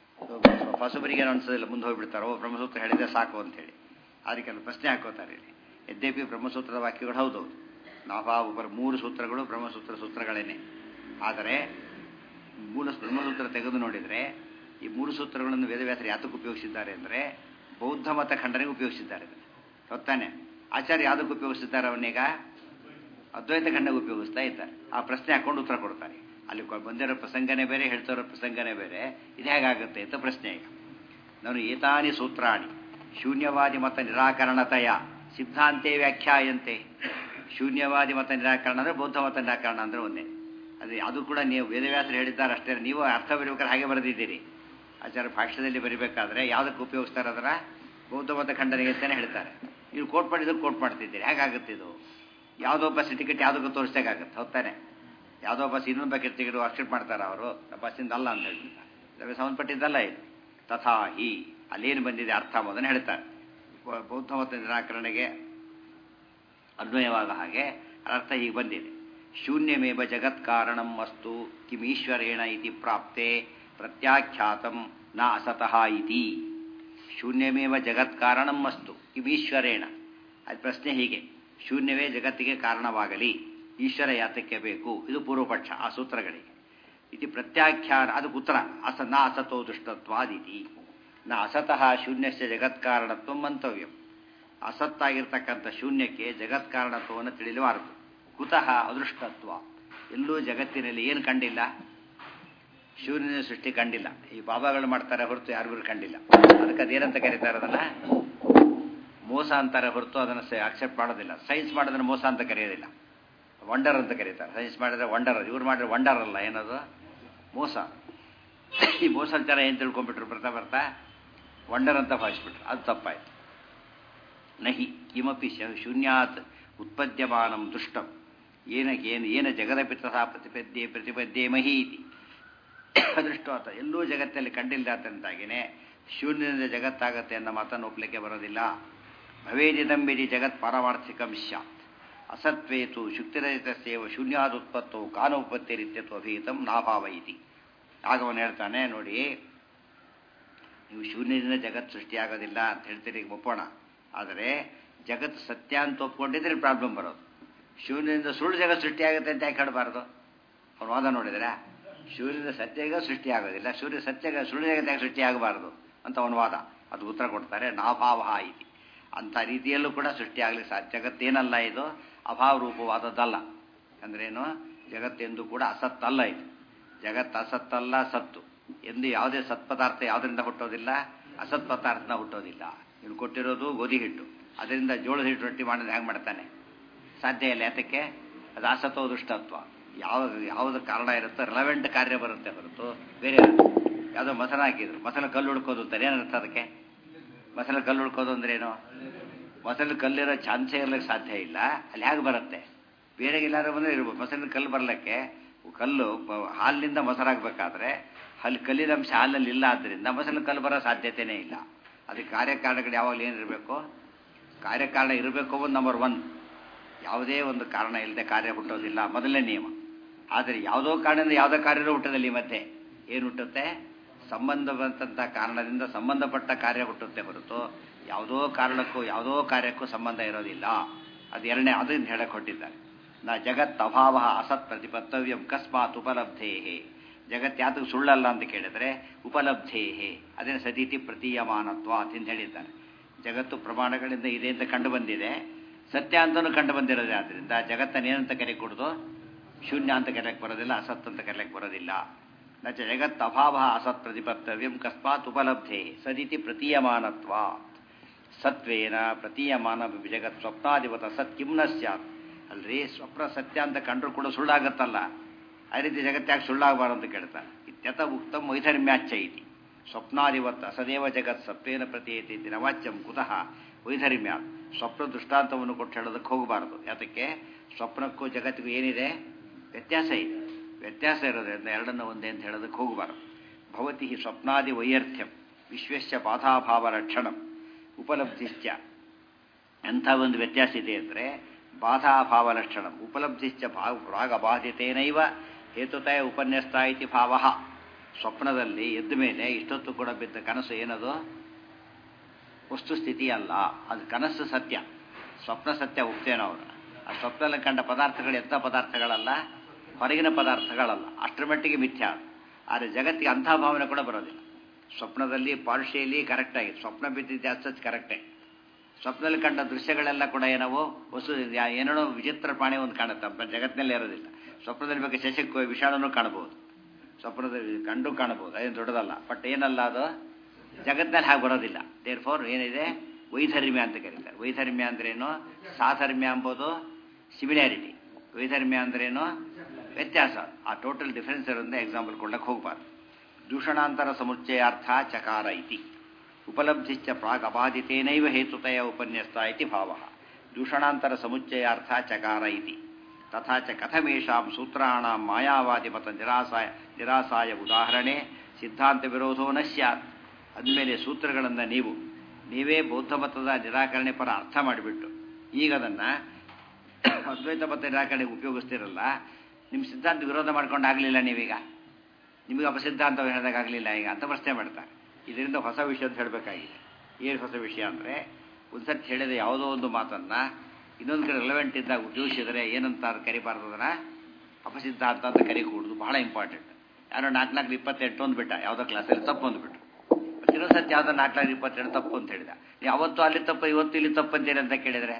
ಹೊಸಬರಿಗೆ ಅನ್ಸೋದಿಲ್ಲ ಮುಂದೆ ಹೋಗ್ಬಿಡ್ತಾರೆ ಓ ಬ್ರಹ್ಮಸೂತ್ರ ಹೇಳಿದ್ರೆ ಸಾಕು ಅಂತೇಳಿ ಅದಕ್ಕೆ ಅಲ್ಲಿ ಪ್ರಶ್ನೆ ಹಾಕೋತಾರೆ ಇಲ್ಲಿ ಯದ್ಯಪಿ ಬ್ರಹ್ಮಸೂತ್ರದ ವಾಕ್ಯಗಳು ಹೌದು ನಾಭಾ ಒಬ್ಬರ ಮೂರು ಸೂತ್ರಗಳು ಬ್ರಹ್ಮಸೂತ್ರ ಸೂತ್ರಗಳೇನೆ ಆದರೆ ಮೂಲ ಬ್ರಹ್ಮಸೂತ್ರ ತೆಗೆದು ನೋಡಿದರೆ ಈ ಮೂರು ಸೂತ್ರಗಳನ್ನು ವೇದವ್ಯಾಸರು ಯಾತಕ್ಕೆ ಉಪಯೋಗಿಸಿದ್ದಾರೆ ಅಂದರೆ ಬೌದ್ಧ ಮತ ಖಂಡನೆಗೆ ಉಪಯೋಗಿಸಿದ್ದಾರೆ ಗೊತ್ತಾನೆ ಆಚಾರ್ಯ ಯಾವುದಕ್ಕೆ ಉಪಯೋಗಿಸಿದ್ದಾರೆ ಅವನೀಗ ಅದ್ವೈತ ಖಂಡಗೆ ಉಪಯೋಗಿಸ್ತಾ ಇದ್ದಾರೆ ಆ ಪ್ರಶ್ನೆ ಹಾಕೊಂಡು ಉತ್ತರ ಕೊಡ್ತಾರೆ ಅಲ್ಲಿ ಬಂದಿರೋ ಪ್ರಸಂಗನೇ ಬೇರೆ ಹೇಳ್ತಿರೋ ಪ್ರಸಂಗನೇ ಬೇರೆ ಇದು ಹೇಗಾಗುತ್ತೆ ಅಂತ ಪ್ರಶ್ನೆ ಈಗ ನಾನು ಏತಾನಿ ಸೂತ್ರಾಣಿ ಶೂನ್ಯವಾದಿ ಮತ ನಿರಾಕರಣತೆಯ ಸಿದ್ಧಾಂತೆ ವ್ಯಾಖ್ಯಾಯಂತೆ ಶೂನ್ಯವಾದಿ ಮತ ನಿರಾಕರಣ ಅಂದರೆ ಬೌದ್ಧ ಮತ ನಿರಾಕರಣ ಅಂದರೆ ಒಂದೇ ಅದು ಅದು ಕೂಡ ನೀವು ವೇದವ್ಯಾಸರು ಹೇಳಿದ್ದಾರೆ ಅಷ್ಟೇ ನೀವು ಅರ್ಥ ಬರೀಬೇಕಾದ್ರೆ ಹಾಗೆ ಬರೆದಿದ್ದೀರಿ ಆಚಾರ್ಯ ಭಾಷ್ಯದಲ್ಲಿ ಬರಿಬೇಕಾದ್ರೆ ಯಾವುದಕ್ಕೆ ಉಪಯೋಗಿಸ್ತಾರೆ ಅದರ ಬೌದ್ಧ ಮತ ಖಂಡನೆಗೆ ಅಂತಾನೆ ಹೇಳ್ತಾರೆ ನೀವು ಕೋಟ್ ಮಾಡಿದ್ದಕ್ಕೆ ಕೋಟ್ ಮಾಡ್ತಿದ್ದೀರಿ ಹೇಗಾಗುತ್ತೆ ಇದು ಯಾವುದೋ ಬಸ್ ಟಿಕೆಟ್ ಯಾವುದಕ್ಕೂ ತೋರಿಸ್ದಾಗುತ್ತೆ ಹೊತ್ತಾನೆ ಯಾವುದೋ ಬಸ್ ಇನ್ನೊಂದು ಬಗ್ಗೆ ಟಿಕೆಟ್ ಅಕ್ಸೆಪ್ಟ್ ಮಾಡ್ತಾರೆ ಅವರು ಬಸ್ಸಿಂದ ಅಲ್ಲ ಅಂತ ಹೇಳ್ತಾರೆ ಸಂಬಂಧಪಟ್ಟಿದ್ದಲ್ಲ ಇದು ತಥಾ ಹಿ ಅಲ್ಲೇನು ಬಂದಿದೆ ಅರ್ಥ ಮೊದಲು ಹೇಳ್ತಾರೆ ಬೌದ್ಧ ಮತ ನಿರಾಕರಣೆಗೆ ಅನ್ವಯವಾದ ಹಾಗೆ ಅರ್ಥ ಹೀಗೆ ಬಂದಿದೆ ಶೂನ್ಯಮೇವ ಜಗತ್ ಕಾರಣಂ ವಸ್ತು ಕಿಮೀಶ್ವರೇಣ ಇತಿ ಪ್ರಾಪ್ತೆ ಪ್ರತ್ಯಾಖ್ಯಾತಂ ನ ಅಸತಃ ಇತಿ ಶೂನ್ಯಮೇವ ಜಗತ್ ಕಾರಣಂ ವಸ್ತು ಕಿಮೀಶ್ವರೇಣ ಅದು ಪ್ರಶ್ನೆ ಹೀಗೆ ಶೂನ್ಯವೇ ಜಗತ್ತಿಗೆ ಕಾರಣವಾಗಲಿ ಈಶ್ವರ ಯಾತಕ್ಕೆ ಬೇಕು ಇದು ಪೂರ್ವಪಕ್ಷ ಆ ಸೂತ್ರಗಳಿಗೆ ಇದು ಪ್ರತ್ಯಾಖ್ಯಾನ ಅದಕ್ಕೆ ಉತ್ತರ ಅಸ ನ ಅಸತೋ ದುಷ್ಟತ್ವಾದಿತಿ ನ ಅಸತಃ ಶೂನ್ಯಸ್ಯ ಜಗತ್ಕಾರಣತ್ವ ಮಂತವ್ಯಂ ಅಸತ್ತಾಗಿರ್ತಕ್ಕಂಥ ಶೂನ್ಯಕ್ಕೆ ಜಗತ್ಕಾರಣತ್ವವನ್ನು ತಿಳಿಯಬಾರದು ಕುತಃ ಅದೃಷ್ಟತ್ವ ಎಲ್ಲೂ ಜಗತ್ತಿನಲ್ಲಿ ಏನು ಕಂಡಿಲ್ಲ ಶೂನ್ಯನ ಸೃಷ್ಟಿ ಕಂಡಿಲ್ಲ ಈ ಬಾಬಾಗಳು ಮಾಡ್ತಾರೆ ಹೊರತು ಯಾರಿಗೂ ಕಂಡಿಲ್ಲ ಅದಕ್ಕೆ ಅದೇನಂತ ಕರೀತಾರೆ ಅದನ್ನ ಮೋಸ ಅಂತಾರೆ ಹೊರತು ಅದನ್ನು ಅಕ್ಸೆಪ್ಟ್ ಮಾಡೋದಿಲ್ಲ ಸೈನ್ಸ್ ಮಾಡೋದನ್ನ ಮೋಸ ಅಂತ ಕರೆಯೋದಿಲ್ಲ ವಂಡರ್ ಅಂತ ಕರೀತಾರೆ ಸೈನ್ಸ್ ಮಾಡಿದ್ರೆ ವಂಡರ್ ಇವ್ರು ಮಾಡಿದ್ರೆ ವಂಡರ್ ಅಲ್ಲ ಏನದು ಮೋಸ ಈ ಮೋಸ ವಿಚಾರ ಏನು ತಿಳ್ಕೊಂಡ್ಬಿಟ್ರು ಬರ್ತಾ ಬರ್ತಾ ವಂಡರ್ ಅಂತ ಭಾವಿಸ್ಬಿಟ್ರು ಅದು ತಪ್ಪಾಯ್ತು ನಹಿ ಕಿಮಪಿ ಶೂನ್ಯಾತ್ ಉತ್ಪದ್ಯಮಾನಂ ದುಷ್ಟಂ ಏನ ಏನು ಏನ ಜಗದಪಿ ತಥಾ ಪ್ರತಿಪದ್ಯೆ ಪ್ರತಿಪದ್ಯೆ ಮಹಿ ಇತಿ ಅದೃಷ್ಟವಾತ ಎಲ್ಲೂ ಜಗತ್ತಲ್ಲಿ ಕಂಡಿಲ್ಲದಂತಾಗಿಯೇ ಶೂನ್ಯದಿಂದ ಜಗತ್ತಾಗತ್ತೆ ಅನ್ನೋ ಮಾತನ್ನು ಒಪ್ಪಲಿಕ್ಕೆ ಬರೋದಿಲ್ಲ ಭವೇದಿದಂಬಿರಿ ಜಗತ್ ಪಾರಮಾರ್ಥಿಕಂ ಸ್ಯಾತ್ ಅಸತ್ವೇತು ಶುಕ್ತಿರಹಿತಸ್ಯವ ಶೂನ್ಯಾದುತ್ಪತ್ತೋ ಕಾನೋಪತ್ತಿರಿತ್ಯತ್ವ ಅಭೀತಂ ನಾಭಾವ ಇತಿ ಆಗ ಅವನು ಹೇಳ್ತಾನೆ ನೋಡಿ ನೀವು ಶೂನ್ಯದಿಂದ ಜಗತ್ ಸೃಷ್ಟಿಯಾಗೋದಿಲ್ಲ ಅಂತ ಹೇಳ್ತೀರಿ ಈಗ ಒಪ್ಪೋಣ ಆದರೆ ಜಗತ್ ಸತ್ಯ ಅಂತ ಒಪ್ಕೊಂಡಿದ್ರೆ ಪ್ರಾಬ್ಲಮ್ ಬರೋದು ಶೂನ್ಯದಿಂದ ಸುಳ್ಳು ಜಗತ್ ಸೃಷ್ಟಿಯಾಗುತ್ತೆ ಅಂತ ಯಾಕೆ ಹೇಳಬಾರ್ದು ಅವ್ನು ವಾದ ನೋಡಿದ್ರೆ ಸೂರ್ಯನ ಸತ್ಯಗ ಸೃಷ್ಟಿ ಆಗೋದಿಲ್ಲ ಸೂರ್ಯ ಸತ್ಯಗ ಸುಳ್ಳು ಜಗತ್ತಾಗ ಸೃಷ್ಟಿ ಆಗಬಾರ್ದು ಅಂತ ಅವನ ವಾದ ಅದು ಉತ್ತರ ಕೊಡ್ತಾರೆ ನಾಭಾವ ಇತಿ ಅಂಥ ರೀತಿಯಲ್ಲೂ ಕೂಡ ಸೃಷ್ಟಿಯಾಗಲಿ ಸಾಧ್ಯ ಜಗತ್ತೇನಲ್ಲ ಇದು ಅಭಾವ ರೂಪವಾದದ್ದಲ್ಲ ಅಂದ್ರೇನು ಜಗತ್ತೆಂದು ಕೂಡ ಅಸತ್ತಲ್ಲ ಇದು ಜಗತ್ತು ಅಸತ್ತಲ್ಲ ಸತ್ತು ಎಂದು ಯಾವುದೇ ಸತ್ಪದಾರ್ಥ ಯಾವುದರಿಂದ ಹುಟ್ಟೋದಿಲ್ಲ ಅಸತ್ ಪದಾರ್ಥನ ಹುಟ್ಟೋದಿಲ್ಲ ಇವ್ನು ಕೊಟ್ಟಿರೋದು ಗೋಧಿ ಹಿಟ್ಟು ಅದರಿಂದ ಜೋಳದ ಹಿಟ್ಟು ರೊಟ್ಟಿ ಮಾಡೋದು ಹೆಂಗೆ ಮಾಡ್ತಾನೆ ಸಾಧ್ಯ ಇಲ್ಲ ಯಾತಕ್ಕೆ ಅದು ಅಸತ್ವ ದುಷ್ಟತ್ವ ಯಾವ ಯಾವುದು ಕಾರಣ ಇರುತ್ತೋ ರಿಲವೆಂಟ್ ಕಾರ್ಯ ಬರುತ್ತೆ ಹೊರತು ಬೇರೆ ಯಾವುದೋ ಮಸಾಲ ಹಾಕಿದ್ರು ಮಸಾಲ ಕಲ್ಲು ಹುಡ್ಕೋದು ಅಂತಾರೆ ಏನರ್ಥ ಅದಕ್ಕೆ ಮಸಾಲ ಕಲ್ಲು ಹುಡ್ಕೋದು ಅಂದ್ರೆ ಏನು ಮಸಾಲ ಕಲ್ಲಿರೋ ಚಾನ್ಸೇ ಇರ್ಲಿಕ್ಕೆ ಸಾಧ್ಯ ಇಲ್ಲ ಅಲ್ಲಿ ಹೇಗೆ ಬರುತ್ತೆ ಬೇರೆ ಎಲ್ಲಾರು ಬಂದರೆ ಇರ್ಬೋದು ಮೊಸರಿನ ಕಲ್ಲು ಬರಲಿಕ್ಕೆ ಕಲ್ಲು ಹಾಲಿನಿಂದ ಮೊಸರಾಗಬೇಕಾದ್ರೆ ಅಲ್ಲಿ ಕಲ್ಲಿನ ಅಂಶ ಹಾಲಲ್ಲಿ ಇಲ್ಲ ಆದ್ದರಿಂದ ಮೊಸರಿನ ಕಲ್ಲು ಬರೋ ಸಾಧ್ಯತೆಯೇ ಇಲ್ಲ ಅದಕ್ಕೆ ಕಾರ್ಯಕಾರಣಗಳು ಯಾವಾಗಲೂ ಏನಿರಬೇಕು ಕಾರ್ಯಕಾರಣ ಇರಬೇಕು ಒಂದು ನಂಬರ್ ಒನ್ ಯಾವುದೇ ಒಂದು ಕಾರಣ ಇಲ್ಲದೆ ಕಾರ್ಯ ಹುಟ್ಟೋದಿಲ್ಲ ಮೊದಲನೇ ನಿಯಮ ಆದರೆ ಯಾವುದೋ ಕಾರಣದಿಂದ ಯಾವುದೋ ಕಾರ್ಯನೂ ಹುಟ್ಟೋದಿಲ್ಲ ಈ ಮಧ್ಯೆ ಏನು ಹುಟ್ಟುತ್ತೆ ಸಂಬಂಧವಂತಹ ಕಾರಣದಿಂದ ಸಂಬಂಧಪಟ್ಟ ಕಾರ್ಯ ಹುಟ್ಟುತ್ತೆ ಹೊರತು ಯಾವುದೋ ಕಾರಣಕ್ಕೂ ಯಾವುದೋ ಕಾರ್ಯಕ್ಕೂ ಸಂಬಂಧ ಇರೋದಿಲ್ಲ ಅದು ಎರಡನೇ ಅದನ್ನು ಹೇಳಕ್ಕೆ ಹೊಟ್ಟಿದ್ದಾರೆ ನಾ ಜಗತ್ ಅಭಾವ ಅಸತ್ ಪ್ರತಿಪತ್ತವ್ಯಂ ಕಸ್ಮಾತ್ ಉಪಲಬ್ಧೇ ಜಗತ್ ಯಾತಕ್ಕೆ ಸುಳ್ಳಲ್ಲ ಅಂತ ಕೇಳಿದ್ರೆ ಉಪಲಬ್ಧೇ ಅದೇ ಸತೀತಿ ಪ್ರತೀಯಮಾನತ್ವ ಅಂತ ಹೇಳಿದ್ದಾರೆ ಜಗತ್ತು ಪ್ರಮಾಣಗಳಿಂದ ಇದೆ ಅಂತ ಕಂಡು ಬಂದಿದೆ ಸತ್ಯ ಅಂತಲೂ ಕಂಡು ಬಂದಿರೋದೇ ಆದ್ದರಿಂದ ಜಗತ್ತನ್ನು ಏನಂತ ಕರೆ ಕೊಡೋದು ಶೂನ್ಯ ಅಂತ ಕರೆಯಕ್ಕೆ ಬರೋದಿಲ್ಲ ಅಸತ್ ಅಂತ ಕರೆಯಕ್ಕೆ ಬರೋದಿಲ್ಲ ನಚ ಜಗತ್ ಅಭಾವ ಅಸತ್ ಪ್ರತಿಪತ್ತವ್ಯಂ ಕಸ್ಮಾತ್ ಉಪಲಬ್ಧೇ ಸದಿತಿ ಪ್ರತೀಯಮಾನತ್ವ ಸತ್ವೇನ ಪ್ರತೀಯಮಾನ ಜಗತ್ ಸ್ವಪ್ನಾಧಿಪತ ಸತ್ ಕಿಮ್ನ ಸ್ಯಾತ್ ಅಲ್ರಿ ಸ್ವಪ್ನ ಸತ್ಯ ಅಂತ ಕಂಡ್ರು ಕೂಡ ಸುಳ್ಳಾಗತ್ತಲ್ಲ ಆ ರೀತಿ ಜಗತ್ಯಾಗ ಸುಳ್ಳಾಗಬಾರ್ದು ಅಂತ ಕೇಳ್ತಾರೆ ಇತ್ಯತ ಉಕ್ತಂ ವೈಧರ್ಮ್ಯಾಚ್ಯ ಇತಿ ಸ್ವಪ್ನಾಧಿವತ್ ಅಸದೇವ ಜಗತ್ ಸತ್ವೇನ ಪ್ರತೀಯತಿ ನವಾಚ್ಯಂ ಕುತಃ ವೈಧರ್ಮ್ಯ ಸ್ವಪ್ನ ದೃಷ್ಟಾಂತವನ್ನು ಕೊಟ್ಟು ಹೇಳೋದಕ್ಕೆ ಹೋಗಬಾರ್ದು ಯಾತಕ್ಕೆ ಸ್ವಪ್ನಕ್ಕೂ ಜಗತ್ತಿಗೂ ಏನಿದೆ ವ್ಯತ್ಯಾಸ ಇದೆ ವ್ಯತ್ಯಾಸ ಇರೋದ್ರಿಂದ ಎರಡನ್ನು ಒಂದೇ ಅಂತ ಹೇಳೋದಕ್ಕೆ ಹೋಗಬಾರ್ದು ಭವತಿ ಸ್ವಪ್ನಾದಿ ವೈಯರ್ಥ್ಯಂ ವಿಶ್ವಸ್ಯ ಬಾಧಾಭಾವ ರಕ್ಷಣಂ ಉಪಲಬ್ಧಿಶ್ಚ ಎಂಥ ಒಂದು ವ್ಯತ್ಯಾಸ ಇದೆ ಅಂದರೆ ಬಾಧಾಭಾವ ಲಕ್ಷಣ ಉಪಲಬ್ಧಿಶ್ಚ ಭಾವ ಪ್ರಾಗಬಾಧಿತೇನೈವ ಹೇತುತಯ ಉಪನ್ಯಸ್ತ ಇತಿ ಭಾವ ಸ್ವಪ್ನದಲ್ಲಿ ಎದ್ದ ಮೇಲೆ ಇಷ್ಟೊತ್ತು ಕೂಡ ಬಿದ್ದ ಕನಸು ಏನದು ವಸ್ತುಸ್ಥಿತಿ ಅಲ್ಲ ಅದು ಕನಸು ಸತ್ಯ ಸ್ವಪ್ನ ಸತ್ಯ ಒಪ್ತೇನೋ ಅವರು ಆ ಸ್ವಪ್ನದಲ್ಲಿ ಕಂಡ ಪದಾರ್ಥಗಳು ಎಂಥ ಪದಾರ್ಥಗಳಲ್ಲ ಹೊರಗಿನ ಪದಾರ್ಥಗಳಲ್ಲ ಅಷ್ಟರ ಮಟ್ಟಿಗೆ ಮಿಥ್ಯ ಆದರೆ ಜಗತ್ತಿಗೆ ಅಂಥ ಭಾವನೆ ಕೂಡ ಬರೋದಿಲ್ಲ ಸ್ವಪ್ನದಲ್ಲಿ ಪಾರ್ಶಿಯಲಿ ಕರೆಕ್ಟಾಗಿ ಸ್ವಪ್ನ ಬಿದ್ದಿದ್ದೆ ಅಚ್ಚು ಕರೆಕ್ಟೇ ಸ್ವಪ್ನದಲ್ಲಿ ಕಂಡ ದೃಶ್ಯಗಳೆಲ್ಲ ಕೂಡ ಏನವೋ ವಸ್ತು ಏನೇನೋ ವಿಚಿತ್ರ ಪ್ರಾಣಿ ಒಂದು ಕಾಣುತ್ತೆ ಜಗತ್ತಿನಲ್ಲೇ ಇರೋದಿಲ್ಲ ಸ್ವಪ್ನದಲ್ಲಿ ಬಗ್ಗೆ ಶಶಕ್ಕೆ ವಿಷಾಣನೂ ಕಾಣಬಹುದು ಸ್ವಪ್ನದಲ್ಲಿ ಕಂಡು ಕಾಣಬಹುದು ಅದೇನು ದೊಡ್ಡದಲ್ಲ ಬಟ್ ಏನಲ್ಲ ಅದು ಜಗತ್ತಿನಲ್ಲಿ ಹಾಗೆ ಬರೋದಿಲ್ಲ ದೇರ್ ಫೋರ್ ಏನಿದೆ ವೈಧರ್ಮ್ಯ ಅಂತ ಕರೀತಾರೆ ವೈಧರ್ಮ್ಯ ಅಂದ್ರೇನು ಸಾಧರ್ಮ್ಯ ಎಂಬುದು ಸಿಮಿಲಾರಿಟಿ ವೈಧರ್ಮ್ಯ ಅಂದ್ರೇನು ವ್ಯತ್ಯಾಸ ಆ ಟೋಟಲ್ ಡಿಫರೆನ್ಸ್ ಇರೋದ್ರಿಂದ ಎಕ್ಸಾಂಪಲ್ ಕೊಡ್ಲಿಕ್ಕೆ ಹೋಗಬಾರ್ದು ದೂಷಣಾಂತರ ಸಮುಚ್ಚಯಾರ್ಥ ಚಕಾರ ಇತಿ ಉಪಲಬ್ಧಿಶ್ಚ ಪ್ರಾಗ್ ಅಬಾಧಿತೇನೈವ ಹೇತುತಯ ಉಪನ್ಯಸ್ತ ಇತಿ ಭಾವ ದೂಷಣಾಂತರ ಸಮುಚ್ಚಯಾರ್ಥ ಚಕಾರ ಇತಿ ತಥಾ ಚ ಕಥಮೇಷಾಂ ಸೂತ್ರಾಣಾಂ ಮಾಯಾವಾದಿಮತ ನಿರಾಸಾಯ ನಿರಾಸಾಯ ಉದಾಹರಣೆ ಸಿದ್ಧಾಂತ ವಿರೋಧೋ ನ ಸ್ಯಾತ್ ಅಂದಮೇಲೆ ಸೂತ್ರಗಳನ್ನು ನೀವು ನೀವೇ ಬೌದ್ಧ ಮತದ ನಿರಾಕರಣೆ ಪರ ಅರ್ಥ ಮಾಡಿಬಿಟ್ಟು ಈಗ ಅದನ್ನು ಅದ್ವೈತ ಮತ ನಿರಾಕರಣೆಗೆ ಉಪಯೋಗಿಸ್ತಿರಲ್ಲ ನಿಮ್ಮ ಸಿದ್ಧಾಂತ ವಿರೋಧ ಮಾಡ್ಕೊಂಡು ಆಗಲಿಲ್ಲ ನೀವೀಗ ನಿಮಗೆ ಅಪಸಿದ್ಧಾಂತ ಹೇಳೋದಾಗಲಿಲ್ಲ ಈಗ ಅಂತ ಪ್ರಶ್ನೆ ಮಾಡ್ತಾರೆ ಇದರಿಂದ ಹೊಸ ವಿಷಯ ಅಂತ ಹೇಳಬೇಕಾಗಿದೆ ಏನು ಹೊಸ ವಿಷಯ ಅಂದರೆ ಒಂದ್ಸತಿ ಹೇಳಿದ ಯಾವುದೋ ಒಂದು ಮಾತನ್ನು ಇನ್ನೊಂದು ಕಡೆ ರಿಲೆವೆಂಟ್ ಇದ್ದಾಗ ಉಪಯೋಗಿಸಿದರೆ ಏನಂತ ಅದು ಕರಿಬಾರ್ದು ಅದನ್ನು ಅಪಸಿದ್ಧಾಂತ ಅಂತ ಕರಿಕೂಡುದು ಬಹಳ ಇಂಪಾರ್ಟೆಂಟ್ ಯಾರೋ ನಾಲ್ಕು ನಾಲ್ಕು ಇಪ್ಪತ್ತೆಂಟು ಅಂದ್ಬಿಟ್ಟ ಯಾವುದೋ ಕ್ಲಾಸಲ್ಲಿ ತಪ್ಪು ಅಂದ್ಬಿಟ್ಟು ಇನ್ನೊಂದು ಸತಿ ಯಾವುದೋ ನಾಲ್ಕು ನಾಲ್ಕು ಇಪ್ಪತ್ತೆರಡು ತಪ್ಪು ಅಂತ ಹೇಳಿದ ನೀವು ಅವತ್ತು ಅಲ್ಲಿ ತಪ್ಪು ಇವತ್ತು ಇಲ್ಲಿ ತಪ್ಪು ಅಂತೀರಿ ಅಂತ ಕೇಳಿದರೆ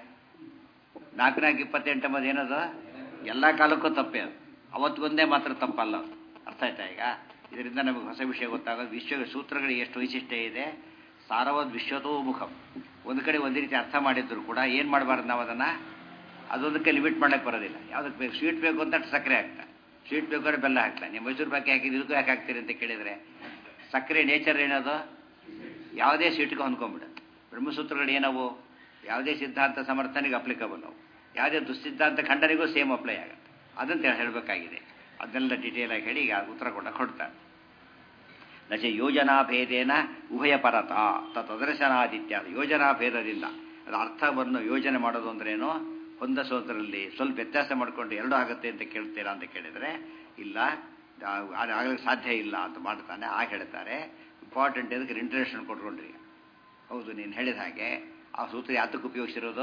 ನಾಲ್ಕು ನಾಲ್ಕು ಇಪ್ಪತ್ತೆಂಟು ಎಂಬುದು ಏನದು ಎಲ್ಲ ಕಾಲಕ್ಕೂ ತಪ್ಪೇ ಅದು ಅವತ್ತಿಗೊಂದೇ ಮಾತ್ರ ತಪ್ಪಲ್ಲ ಅದು ಅರ್ಥ ಆಯ್ತಾ ಈಗ ಇದರಿಂದ ನಮಗೆ ಹೊಸ ವಿಷಯ ಗೊತ್ತಾಗೋದು ವಿಶ್ವ ಸೂತ್ರಗಳಿಗೆ ಎಷ್ಟು ವೈಶಿಷ್ಟ್ಯ ಇದೆ ಸಾರವದ್ ವಿಶ್ವತೋ ಮುಖಂ ಒಂದು ಕಡೆ ಒಂದು ರೀತಿ ಅರ್ಥ ಮಾಡಿದ್ರು ಕೂಡ ಏನು ಮಾಡಬಾರ್ದು ನಾವು ಅದನ್ನು ಅದೊಂದಕ್ಕೆ ಲಿಮಿಟ್ ಮಾಡಕ್ಕೆ ಬರೋದಿಲ್ಲ ಯಾವುದಕ್ಕೆ ಬೇಕು ಸ್ವೀಟ್ ಬೇಕು ಅಂತ ಸಕ್ಕರೆ ಹಾಕ್ತಾ ಸ್ವೀಟ್ ಬೇಕಾದ್ರೆ ಬೆಲ್ಲ ಹಾಕ್ತಾ ನೀವು ಮೈಸೂರು ಬಾಕಿ ಹಾಕಿದ್ದು ಇದಕ್ಕೂ ಯಾಕೆ ಹಾಕ್ತೀರಿ ಅಂತ ಕೇಳಿದರೆ ಸಕ್ಕರೆ ನೇಚರ್ ಏನದು ಯಾವುದೇ ಸ್ವೀಟ್ಗೆ ಹೊಂದ್ಕೊಂಡ್ಬಿಡುತ್ತೆ ಬ್ರಹ್ಮಸೂತ್ರಗಳು ಏನವು ಯಾವುದೇ ಸಿದ್ಧಾಂತ ಸಮರ್ಥನೆಗೆ ಅಪ್ಲಿಕಬಲ್ ಅವು ಯಾವುದೇ ದುಸ್ಸಿದ್ಧಾಂತ ಖಂಡನೆಗೂ ಸೇಮ್ ಅಪ್ಲೈ ಆಗುತ್ತೆ ಅದಂತ ಹೇಳಬೇಕಾಗಿದೆ ಅದನ್ನೆಲ್ಲ ಡೀಟೇಲ್ ಆಗಿ ಹೇಳಿ ಈಗ ಉತ್ತರ ಕೊಡ ಕೊಡ್ತಾರೆ ನಚ ಯೋಜನಾ ಭೇದೇನ ಉಭಯ ಪರತ ತದರ್ಶನಾದಿತ್ಯ ಯೋಜನಾ ಭೇದದಿಂದ ಅದರ ಅರ್ಥವನ್ನು ಯೋಜನೆ ಮಾಡೋದು ಅಂದ್ರೇನು ಹೊಂದಿಸೋದ್ರಲ್ಲಿ ಸ್ವಲ್ಪ ವ್ಯತ್ಯಾಸ ಮಾಡಿಕೊಂಡು ಎರಡು ಆಗುತ್ತೆ ಅಂತ ಕೇಳ್ತೀರಾ ಅಂತ ಕೇಳಿದರೆ ಇಲ್ಲ ಆಗಲಿಕ್ಕೆ ಸಾಧ್ಯ ಇಲ್ಲ ಅಂತ ಮಾಡ್ತಾನೆ ಆಗ ಹೇಳ್ತಾರೆ ಇಂಪಾರ್ಟೆಂಟ್ ಇದಕ್ಕೆ ಇಂಟ್ರೆಸ್ಟನ್ನು ಕೊಟ್ಕೊಂಡ್ರಿ ಹೌದು ನೀನು ಹೇಳಿದ ಹಾಗೆ ಆ ಸೂತ್ರ ಯಾತಕ್ಕೆ ಉಪಯೋಗಿಸಿರೋದು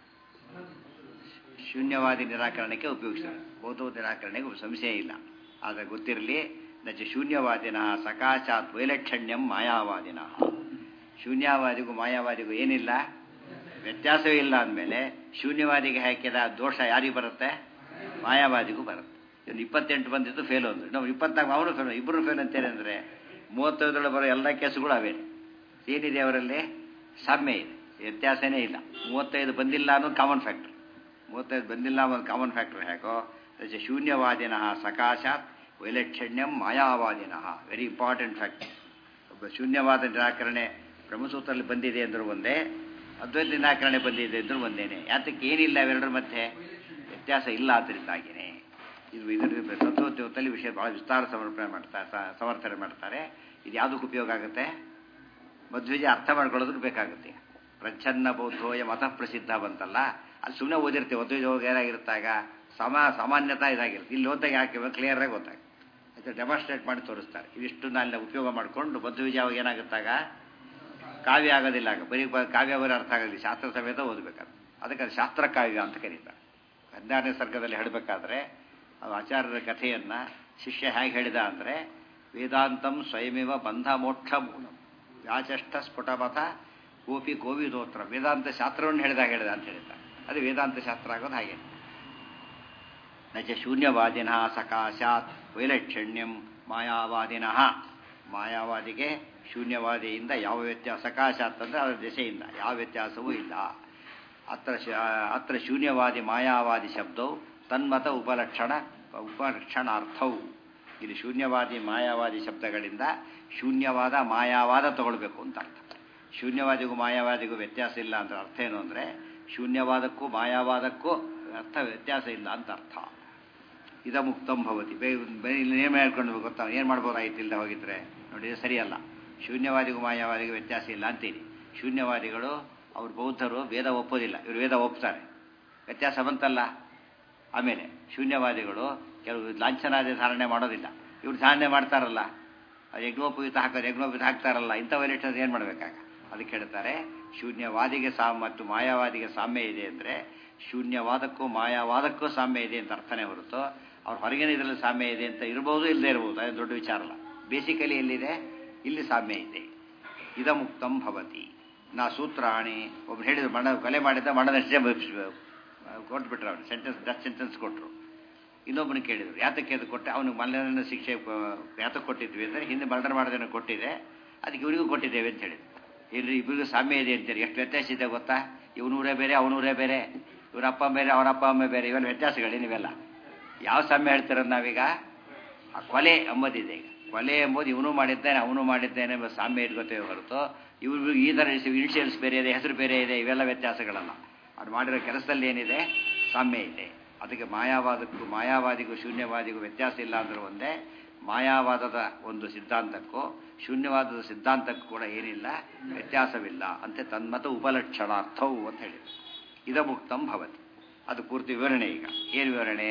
ಶೂನ್ಯವಾದಿ ನಿರಾಕರಣಕ್ಕೆ ಉಪಯೋಗಿಸಿರೋದು ಬೌದ್ಧ ನಿರಾಕರಣೆಗೆ ಸಂಶಯ ಇಲ್ಲ ಆದರೆ ಗೊತ್ತಿರಲಿ ನಚ ಶೂನ್ಯವಾದಿನ ಸಕಾಶಾತ್ ವೈಲಕ್ಷಣ್ಯಂ ಮಾಯಾವಾದಿನ ಶೂನ್ಯವಾದಿಗೂ ಮಾಯಾವಾದಿಗೂ ಏನಿಲ್ಲ ವ್ಯತ್ಯಾಸವೇ ಇಲ್ಲ ಅಂದಮೇಲೆ ಶೂನ್ಯವಾದಿಗೆ ಹಾಕಿದ ದೋಷ ಯಾರಿಗೆ ಬರುತ್ತೆ ಮಾಯಾವಾದಿಗೂ ಬರುತ್ತೆ ಒಂದು ಇಪ್ಪತ್ತೆಂಟು ಬಂದಿದ್ದು ಫೇಲ್ ಒಂದು ನಾವು ಇಪ್ಪತ್ನಾಲ್ಕು ಅವನು ಫೇಲ್ ಇಬ್ಬರು ಫೇಲ್ ಅಂತೇನೆ ಅಂದರೆ ಮೂವತ್ತೈದರೊಳಗೆ ಬರೋ ಎಲ್ಲ ಕೇಸುಗಳು ಅವೇ ಏನಿದೆ ಅವರಲ್ಲಿ ಸಾಮ್ಯ ಇದೆ ವ್ಯತ್ಯಾಸನೇ ಇಲ್ಲ ಮೂವತ್ತೈದು ಬಂದಿಲ್ಲ ಅನ್ನೋದು ಕಾಮನ್ ಫ್ಯಾಕ್ಟ್ರ್ ಮೂವತ್ತೈದು ಬಂದಿಲ್ಲ ಅನ್ನೋದು ಕಾಮನ್ ಫ್ಯಾಕ್ಟ್ರ್ ಹೇಗೋ ಶೂನ್ಯವಾದಿನ ಸಕಾಶಾತ್ ವೈಲಕ್ಷಣ್ಯಂ ಮಾಯಾವಾದಿನ ವೆರಿ ಇಂಪಾರ್ಟೆಂಟ್ ಫ್ಯಾಕ್ಟರ್ ಒಬ್ಬ ಶೂನ್ಯವಾದ ನಿರಾಕರಣೆ ಬ್ರಹ್ಮಸೂತ್ರದಲ್ಲಿ ಬಂದಿದೆ ಅಂದರೂ ಒಂದೇ ಅದ್ವೈತ ನಿರಾಕರಣೆ ಬಂದಿದೆ ಅಂದರೂ ಒಂದೇನೆ ಯಾತಕ್ಕೆ ಏನಿಲ್ಲ ಇವೆರಡರ ಮಧ್ಯೆ ವ್ಯತ್ಯಾಸ ಇಲ್ಲ ಆದ್ದರಿಂದಾಗಿನೇ ಇದು ಇದರ ತತ್ವೋದ್ಯೋಗದಲ್ಲಿ ವಿಷಯ ಬಹಳ ವಿಸ್ತಾರ ಸಮರ್ಪಣೆ ಮಾಡ್ತಾರೆ ಸಮರ್ಥನೆ ಮಾಡ್ತಾರೆ ಇದು ಯಾವುದಕ್ಕೆ ಉಪಯೋಗ ಆಗುತ್ತೆ ಮಧ್ವಿಜ ಅರ್ಥ ಮಾಡ್ಕೊಳ್ಳೋದಕ್ಕೆ ಬೇಕಾಗುತ್ತೆ ಪ್ರಚ್ಛನ್ನ ಬೌದ್ಧೋಯ ಮತಃ ಪ್ರಸಿದ್ಧ ಬಂತಲ್ಲ ಅಲ್ಲಿ ಸುಮ್ಮನೆ ಓದಿರ್ತೀವಿ ಮಧ್ವಿಜ ಹೋಗಿ ಏನಾಗಿರುತ್ತಾಗ ಸಮ ಸಾಮಾನ್ಯತಾ ಇದಾಗಿರುತ್ತೆ ಇಲ್ಲಿ ಓದಾಗ ಯಾಕೆ ಕ್ಲಿಯರ್ ಆಗಿ ಗೊತ್ತಾಗ ಅದು ಡೆಮಾನ್ಸ್ಟ್ರೇಟ್ ಮಾಡಿ ತೋರಿಸ್ತಾರೆ ಇವಿಷ್ಟನ್ನ ಅಲ್ಲಿ ಉಪಯೋಗ ಮಾಡಿಕೊಂಡು ಮಧ್ವಿಜ ಅವಾಗ ಏನಾಗುತ್ತಾಗ ಕಾವ್ಯ ಆಗೋದಿಲ್ಲ ಆಗ ಬರೀ ಕಾವ್ಯ ಬರೀ ಅರ್ಥ ಆಗೋದಿಲ್ಲ ಶಾಸ್ತ್ರ ಸಮೇತ ಓದಬೇಕಾದ್ರೆ ಅದಕ್ಕೆ ಅದು ಶಾಸ್ತ್ರ ಕಾವ್ಯ ಅಂತ ಕರೀತಾರೆ ಹದಿನಾರನೇ ಸರ್ಗದಲ್ಲಿ ಹೇಳಬೇಕಾದ್ರೆ ಅದು ಆಚಾರ್ಯರ ಕಥೆಯನ್ನು ಶಿಷ್ಯ ಹೇಗೆ ಹೇಳಿದ ಅಂದರೆ ವೇದಾಂತಂ ಸ್ವಯಮೇವ ಬಂಧ ಮೋಕ್ಷ ಮೂಲಂ ವ್ಯಾಚಷ್ಟ ಸ್ಫುಟಮಥ ಗೋಪಿ ಗೋವಿದೋತ್ರ ವೇದಾಂತ ಶಾಸ್ತ್ರವನ್ನು ಹೇಳಿದಾಗ ಹೇಳಿದ ಅಂತ ಹೇಳಿದ ಅದು ವೇದಾಂತ ಶಾಸ್ತ್ರ ಆಗೋದು ಹಾಗೆ ನಚ ಶೂನ್ಯವಾದಿನ ಸಕಾಶಾತ್ ವೈಲಕ್ಷಣ್ಯಂ ಮಾಯಾವಾದಿನಃ ಮಾಯಾವಾದಿಗೆ ಶೂನ್ಯವಾದಿಯಿಂದ ಯಾವ ವ್ಯತ್ಯಾಸ ಸಕಾಶಾತ್ ಅಂದರೆ ಅದರ ದೆಸೆಯಿಂದ ಯಾವ ವ್ಯತ್ಯಾಸವೂ ಇಲ್ಲ ಅತ್ರ ಅತ್ರ ಶೂನ್ಯವಾದಿ ಮಾಯಾವಾದಿ ಶಬ್ದವು ತನ್ಮತ ಉಪಲಕ್ಷಣ ಉಪಲಕ್ಷಣಾರ್ಥವು ಇಲ್ಲಿ ಶೂನ್ಯವಾದಿ ಮಾಯಾವಾದಿ ಶಬ್ದಗಳಿಂದ ಶೂನ್ಯವಾದ ಮಾಯಾವಾದ ತಗೊಳ್ಬೇಕು ಅಂತ ಅರ್ಥ ಶೂನ್ಯವಾದಿಗೂ ಮಾಯಾವಾದಿಗೂ ವ್ಯತ್ಯಾಸ ಇಲ್ಲ ಅಂದ್ರೆ ಅರ್ಥ ಏನು ಅಂದರೆ ಶೂನ್ಯವಾದಕ್ಕೂ ಮಾಯಾವಾದಕ್ಕೂ ಅರ್ಥ ವ್ಯತ್ಯಾಸ ಇಲ್ಲ ಅಂತ ಅರ್ಥ ಇದ ಮುಕ್ತಂ ಭವತಿ ಬೇ ಬರೀ ಇಲ್ಲಿ ನೇಮ ಹೇಳ್ಕೊಂಡು ಗೊತ್ತಾ ಏನು ಮಾಡ್ಬೋದಾಗಿತ್ತು ಇಲ್ಲದೆ ಹೋಗಿದ್ರೆ ನೋಡಿ ಇದು ಸರಿಯಲ್ಲ ಶೂನ್ಯವಾದಿಗೂ ಮಾಯಾವಾದಿಗೂ ವ್ಯತ್ಯಾಸ ಇಲ್ಲ ಅಂತೀನಿ ಶೂನ್ಯವಾದಿಗಳು ಅವ್ರು ಬೌದ್ಧರು ವೇದ ಒಪ್ಪೋದಿಲ್ಲ ಇವರು ವೇದ ಒಪ್ತಾರೆ ವ್ಯತ್ಯಾಸ ಬಂತಲ್ಲ ಆಮೇಲೆ ಶೂನ್ಯವಾದಿಗಳು ಕೆಲವು ಲಾಂಛನಾದಿ ಧಾರಣೆ ಮಾಡೋದಿಲ್ಲ ಇವ್ರು ಧಾರಣೆ ಮಾಡ್ತಾರಲ್ಲ ಅದು ಯಜ್ಞೋಪಯುತ ಹಾಕೋದು ಯಜ್ಞೋಪಯುತ ಹಾಕ್ತಾರಲ್ಲ ಇಂಥ ವೈಲೇಟರ್ಸ್ ಏನು ಮಾಡಬೇಕಾಗ ಅದಕ್ಕೆ ಹೇಳ್ತಾರೆ ಶೂನ್ಯವಾದಿಗೆ ಸಾ ಮತ್ತು ಮಾಯಾವಾದಿಗೆ ಸಾಮ್ಯ ಇದೆ ಅಂದರೆ ಶೂನ್ಯವಾದಕ್ಕೂ ಮಾಯಾವಾದಕ್ಕೂ ಸಾಮ್ಯ ಇದೆ ಅಂತ ಅರ್ಥನೇ ಹೊರತು ಅವ್ರ ಹೊರಗಿನ ಇದರಲ್ಲಿ ಸಾಮ್ಯ ಇದೆ ಅಂತ ಇರ್ಬೋದು ಇಲ್ಲದೆ ಇರ್ಬೋದು ಅದು ದೊಡ್ಡ ವಿಚಾರ ಅಲ್ಲ ಬೇಸಿಕಲಿ ಎಲ್ಲಿದೆ ಇಲ್ಲಿ ಸಾಮ್ಯ ಇದೆ ಇದ ಮುಕ್ತಂ ಭವತಿ ನಾ ಸೂತ್ರಾಣಿ ಒಬ್ರು ಹೇಳಿದ್ರು ಮಣ ಕೊಲೆ ಮಾಡಿದ್ದ ಮಣ್ಣದಷ್ಟೇ ಕೊಟ್ಬಿಟ್ರು ಅವ್ನು ಸೆಂಟೆನ್ಸ್ ಡೆತ್ ಸೆಂಟೆನ್ಸ್ ಕೊಟ್ಟರು ಇನ್ನೊಬ್ಬನ ಕೇಳಿದ್ರು ಯಾತಕ್ಕೆ ಅದು ಕೊಟ್ಟೆ ಅವನಿಗೆ ಮಲ್ಲನ ಶಿಕ್ಷೆ ಯಾತಕ್ಕೆ ಕೊಟ್ಟಿದ್ವಿ ಅಂದರೆ ಹಿಂದೆ ಮರ್ಡರ್ ಮಾಡೋದನ್ನು ಕೊಟ್ಟಿದೆ ಅದಕ್ಕೆ ಇವರಿಗೂ ಕೊಟ್ಟಿದ್ದೇವೆ ಅಂತ ಹೇಳಿದ್ರು ಇಲ್ಲಿ ಇಬ್ಬರಿಗೂ ಸಾಮ್ಯ ಇದೆ ಅಂತೇಳಿ ಎಷ್ಟು ವ್ಯತ್ಯಾಸ ಇದೆ ಗೊತ್ತಾ ಇವನೂರೇ ಬೇರೆ ಅವನೂರೇ ಬೇರೆ ಇವ್ರ ಅಪ್ಪ ಬೇರೆ ಅವರ ಅಪ್ಪ ಅಮ್ಮ ಬೇರೆ ಇವೆಲ್ಲ ವ್ಯತ್ಯಾಸಗಳೇ ನೀವೆಲ್ಲ ಯಾವ ಸಾಮ್ಯ ಹೇಳ್ತಿರೋದು ನಾವೀಗ ಆ ಕೊಲೆ ಎಂಬುದಿದೆ ಈಗ ಕೊಲೆ ಎಂಬುದು ಇವನು ಮಾಡಿದ್ದೇನೆ ಅವನು ಮಾಡಿದ್ದೇನೆ ಎಂಬ ಸಾಮ್ಯ ಇಟ್ಕೋತೇವೆ ಹೊರತು ಇವ್ರಿಗೂ ಈ ಥರ ಇನಿಷಿಯಲ್ಸ್ ಬೇರೆ ಇದೆ ಹೆಸರು ಬೇರೆ ಇದೆ ಇವೆಲ್ಲ ವ್ಯತ್ಯಾಸಗಳಲ್ಲ ಅವ್ರು ಮಾಡಿರೋ ಕೆಲಸದಲ್ಲಿ ಏನಿದೆ ಸಾಮ್ಯ ಇದೆ ಅದಕ್ಕೆ ಮಾಯಾವಾದಕ್ಕೂ ಮಾಯಾವಾದಿಗೂ ಶೂನ್ಯವಾದಿಗೂ ವ್ಯತ್ಯಾಸ ಇಲ್ಲ ಅಂದ್ರೆ ಒಂದೇ ಮಾಯಾವಾದದ ಒಂದು ಸಿದ್ಧಾಂತಕ್ಕೂ ಶೂನ್ಯವಾದದ ಸಿದ್ಧಾಂತಕ್ಕೂ ಕೂಡ ಏನಿಲ್ಲ ವ್ಯತ್ಯಾಸವಿಲ್ಲ ಅಂತೆ ತನ್ಮತ ಉಪಲಕ್ಷಣಾರ್ಥವು ಅಂತ ಹೇಳಿದ್ರು ಇದ ಮುಕ್ತಂ ಭವತಿ ಅದು ಪೂರ್ತಿ ವಿವರಣೆ ಈಗ ಏನು ವಿವರಣೆ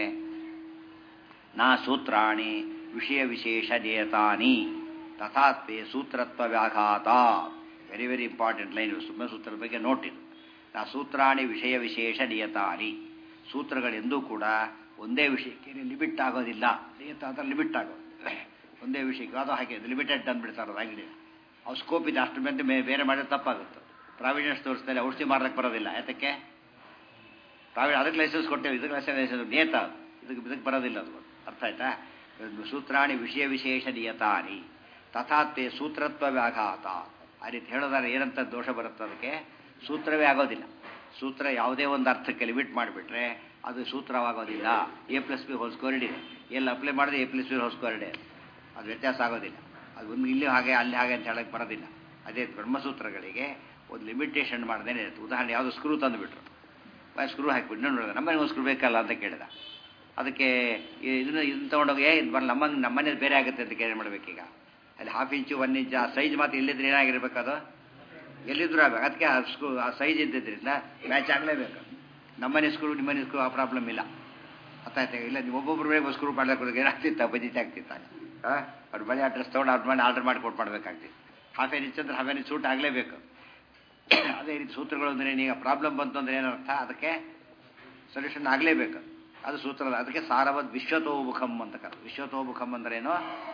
ನಾ ಸೂತ್ರಾಣಿ ವಿಷಯ ವಿಶೇಷ ದೇಯತಾನಿ ತಥಾತ್ಮೆ ಸೂತ್ರತ್ವ ವ್ಯಾಘಾತ ವೆರಿ ವೆರಿ ಇಂಪಾರ್ಟೆಂಟ್ ಲೈನ್ ಸುಮ್ಮನೆ ಸೂತ್ರದ ಬಗ್ಗೆ ನೋಟಿದ್ದು ನಾ ಸೂತ್ರಾಣಿ ವಿಷಯ ವಿಶೇಷ ನಿಯತಾನಿ ಸೂತ್ರಗಳೆಂದೂ ಕೂಡ ಒಂದೇ ವಿಷಯಕ್ಕೆ ಲಿಮಿಟ್ ಆಗೋದಿಲ್ಲ ನಿಯತ ಅಂದ್ರೆ ಲಿಮಿಟ್ ಆಗೋದು ಒಂದೇ ವಿಷಯಕ್ಕೆ ಅದು ಹಾಗೆ ಲಿಮಿಟೆಡ್ ಅಂದ್ಬಿಡ್ತಾರೆ ಅದಾಗಿದೆ ಅವ್ರು ಸ್ಕೋಪ್ ಇದೆ ಅಷ್ಟು ಮೇಲೆ ಬೇರೆ ಮಾಡಿದ್ರೆ ತಪ್ಪಾಗುತ್ತೆ ಪ್ರಾವಿಡೆನ್ಸ್ ತೋರಿಸ್ತಾರೆ ಔಷಧಿ ಮಾರಕ್ಕೆ ಬರೋದಿಲ್ಲ ಯಾತಕ್ಕೆ ಪ್ರಾವಿ ಅದಕ್ಕೆ ಲೈಸೆನ್ಸ್ ಕೊಟ್ಟೇವೆ ಇದಕ್ಕೆ ಲೈಸೆನ್ಸ್ ನೇತ ಇದಕ್ಕೆ ಇದಕ್ಕೆ ಬರೋದಿಲ್ಲ ಅದು ಅರ್ಥ ಆಯ್ತಾ ಸೂತ್ರಾಣಿ ವಿಷಯ ವಿಶೇಷ ನಿಯತಾನಿ ತಥಾತ್ಮೆ ಸೂತ್ರತ್ವ ವ್ಯಾಘಾತ ಆ ರೀತಿ ಹೇಳೋದಾದ್ರೆ ಏನಂತ ದೋಷ ಬರುತ್ತೆ ಅದಕ್ಕೆ ಸೂತ್ರವೇ ಆಗೋದಿಲ್ಲ ಸೂತ್ರ ಯಾವುದೇ ಒಂದು ಅರ್ಥಕ್ಕೆ ಲಿಮಿಟ್ ಮಾಡಿಬಿಟ್ರೆ ಅದು ಸೂತ್ರವಾಗೋದಿಲ್ಲ A plus B whole squared ಇದೆ ಎಲ್ಲಿ ಅಪ್ಲೈ ಮಾಡಿದ್ರೆ A plus B whole squared ಅದು ವ್ಯತ್ಯಾಸ ಆಗೋದಿಲ್ಲ ಅದು ಒಂದು ಇಲ್ಲಿ ಹಾಗೆ ಅಲ್ಲಿ ಹಾಗೆ ಅಂತ ಹೇಳಕ್ಕೆ ಬರೋದಿಲ್ಲ ಅದೇ ಬ್ರಹ್ಮಸೂತ್ರಗಳಿಗೆ ಒಂದು ಲಿಮಿಟೇಷನ್ ಮಾಡ್ದೇನೆ ಇರುತ್ತೆ ಉದಾಹರಣೆ ಯಾವುದು ಸ್ಕ್ರೂ ತಂದುಬಿಟ್ರು ಸ್ಕ್ರೂ ಹಾಕಿಬಿಟ್ಟು ನೋಡಿದ ನಮ್ಮನೆ ಒಂದು ಸ್ಕ್ರೂ ಬೇಕಲ್ಲ ಅಂತ ಕೇಳಿದ ಅದಕ್ಕೆ ಇದನ್ನ ಇದನ್ನ ತೊಗೊಂಡೋಗಿ ಏ ಇದು ಬರಲ್ಲ ನಮ್ಮ ನಮ್ಮನೇಲಿ ಬೇರೆ ಆಗುತ್ತೆ ಅಂತ ಕೇಳಿ ಮಾಡಬೇಕೀಗ ಅಲ್ಲಿ ಹಾಫ್ ಇಂಚು ಒನ್ ಇಂಚು ಆ ಸೈಜ್ ಮಾತ್ರ ಇಲ್ಲಿದ್ರೆ ಏನಾಗಿರ್ಬೇಕು ಅದು ಎಲ್ಲಿದ್ರು ಆಗ್ಬೇಕು ಅದಕ್ಕೆ ಆ ಸ್ಕೂ ಆ ಸೈಜ್ ಇದ್ದಿದ್ದರಿಂದ ಮ್ಯಾಚ್ ಆಗಲೇಬೇಕು ನಮ್ಮನೆ ಸ್ಕ್ರೂ ನಿಮ್ಮನೆ ಸ್ಕ್ರೂ ಆ ಪ್ರಾಬ್ಲಮ್ ಇಲ್ಲ ಅರ್ಥಾಯ್ತಾ ಇಲ್ಲ ನೀವು ಒಬ್ಬೊಬ್ರು ಬೇಗ ಸ್ಕ್ರೂ ಮಾಡ್ಲಿಕ್ಕೆ ಏನಾಗ್ತಿತ್ತ ಬಜಿತ್ ಆಗ್ತಿತ್ತ ಹಾಂ ಅವ್ರು ಬಳಿ ಅಡ್ರೆಸ್ ತೊಗೊಂಡು ಅವ್ರ ಮನೆ ಆರ್ಡರ್ ಮಾಡಿ ಕೊಟ್ಟು ಮಾಡ್ಬೇಕಾಗ್ತಿತ್ತು ಹಾಫ್ ಎನ್ ಇಂಚ್ ಅಂದ್ರೆ ಹಾಫ್ ಎನ್ ಇಂಚ್ ಸೂಟ್ ಆಗಲೇಬೇಕು ಅದೇ ರೀತಿ ಸೂತ್ರಗಳು ಅಂದರೆ ಈಗ ಪ್ರಾಬ್ಲಮ್ ಬಂತು ಅಂದ್ರೆ ಏನರ್ಥ ಅದಕ್ಕೆ ಸೊಲ್ಯೂಷನ್ ಆಗಲೇಬೇಕು ಅದು ಸೂತ್ರದ ಅದಕ್ಕೆ ಸಾರವದ್ ವಿಶ್ವತೋಮುಖಂ ಅಂತ ಕರ ವಿಶ್ವತೋಮುಖಂ ಅಂದ್ರೇನು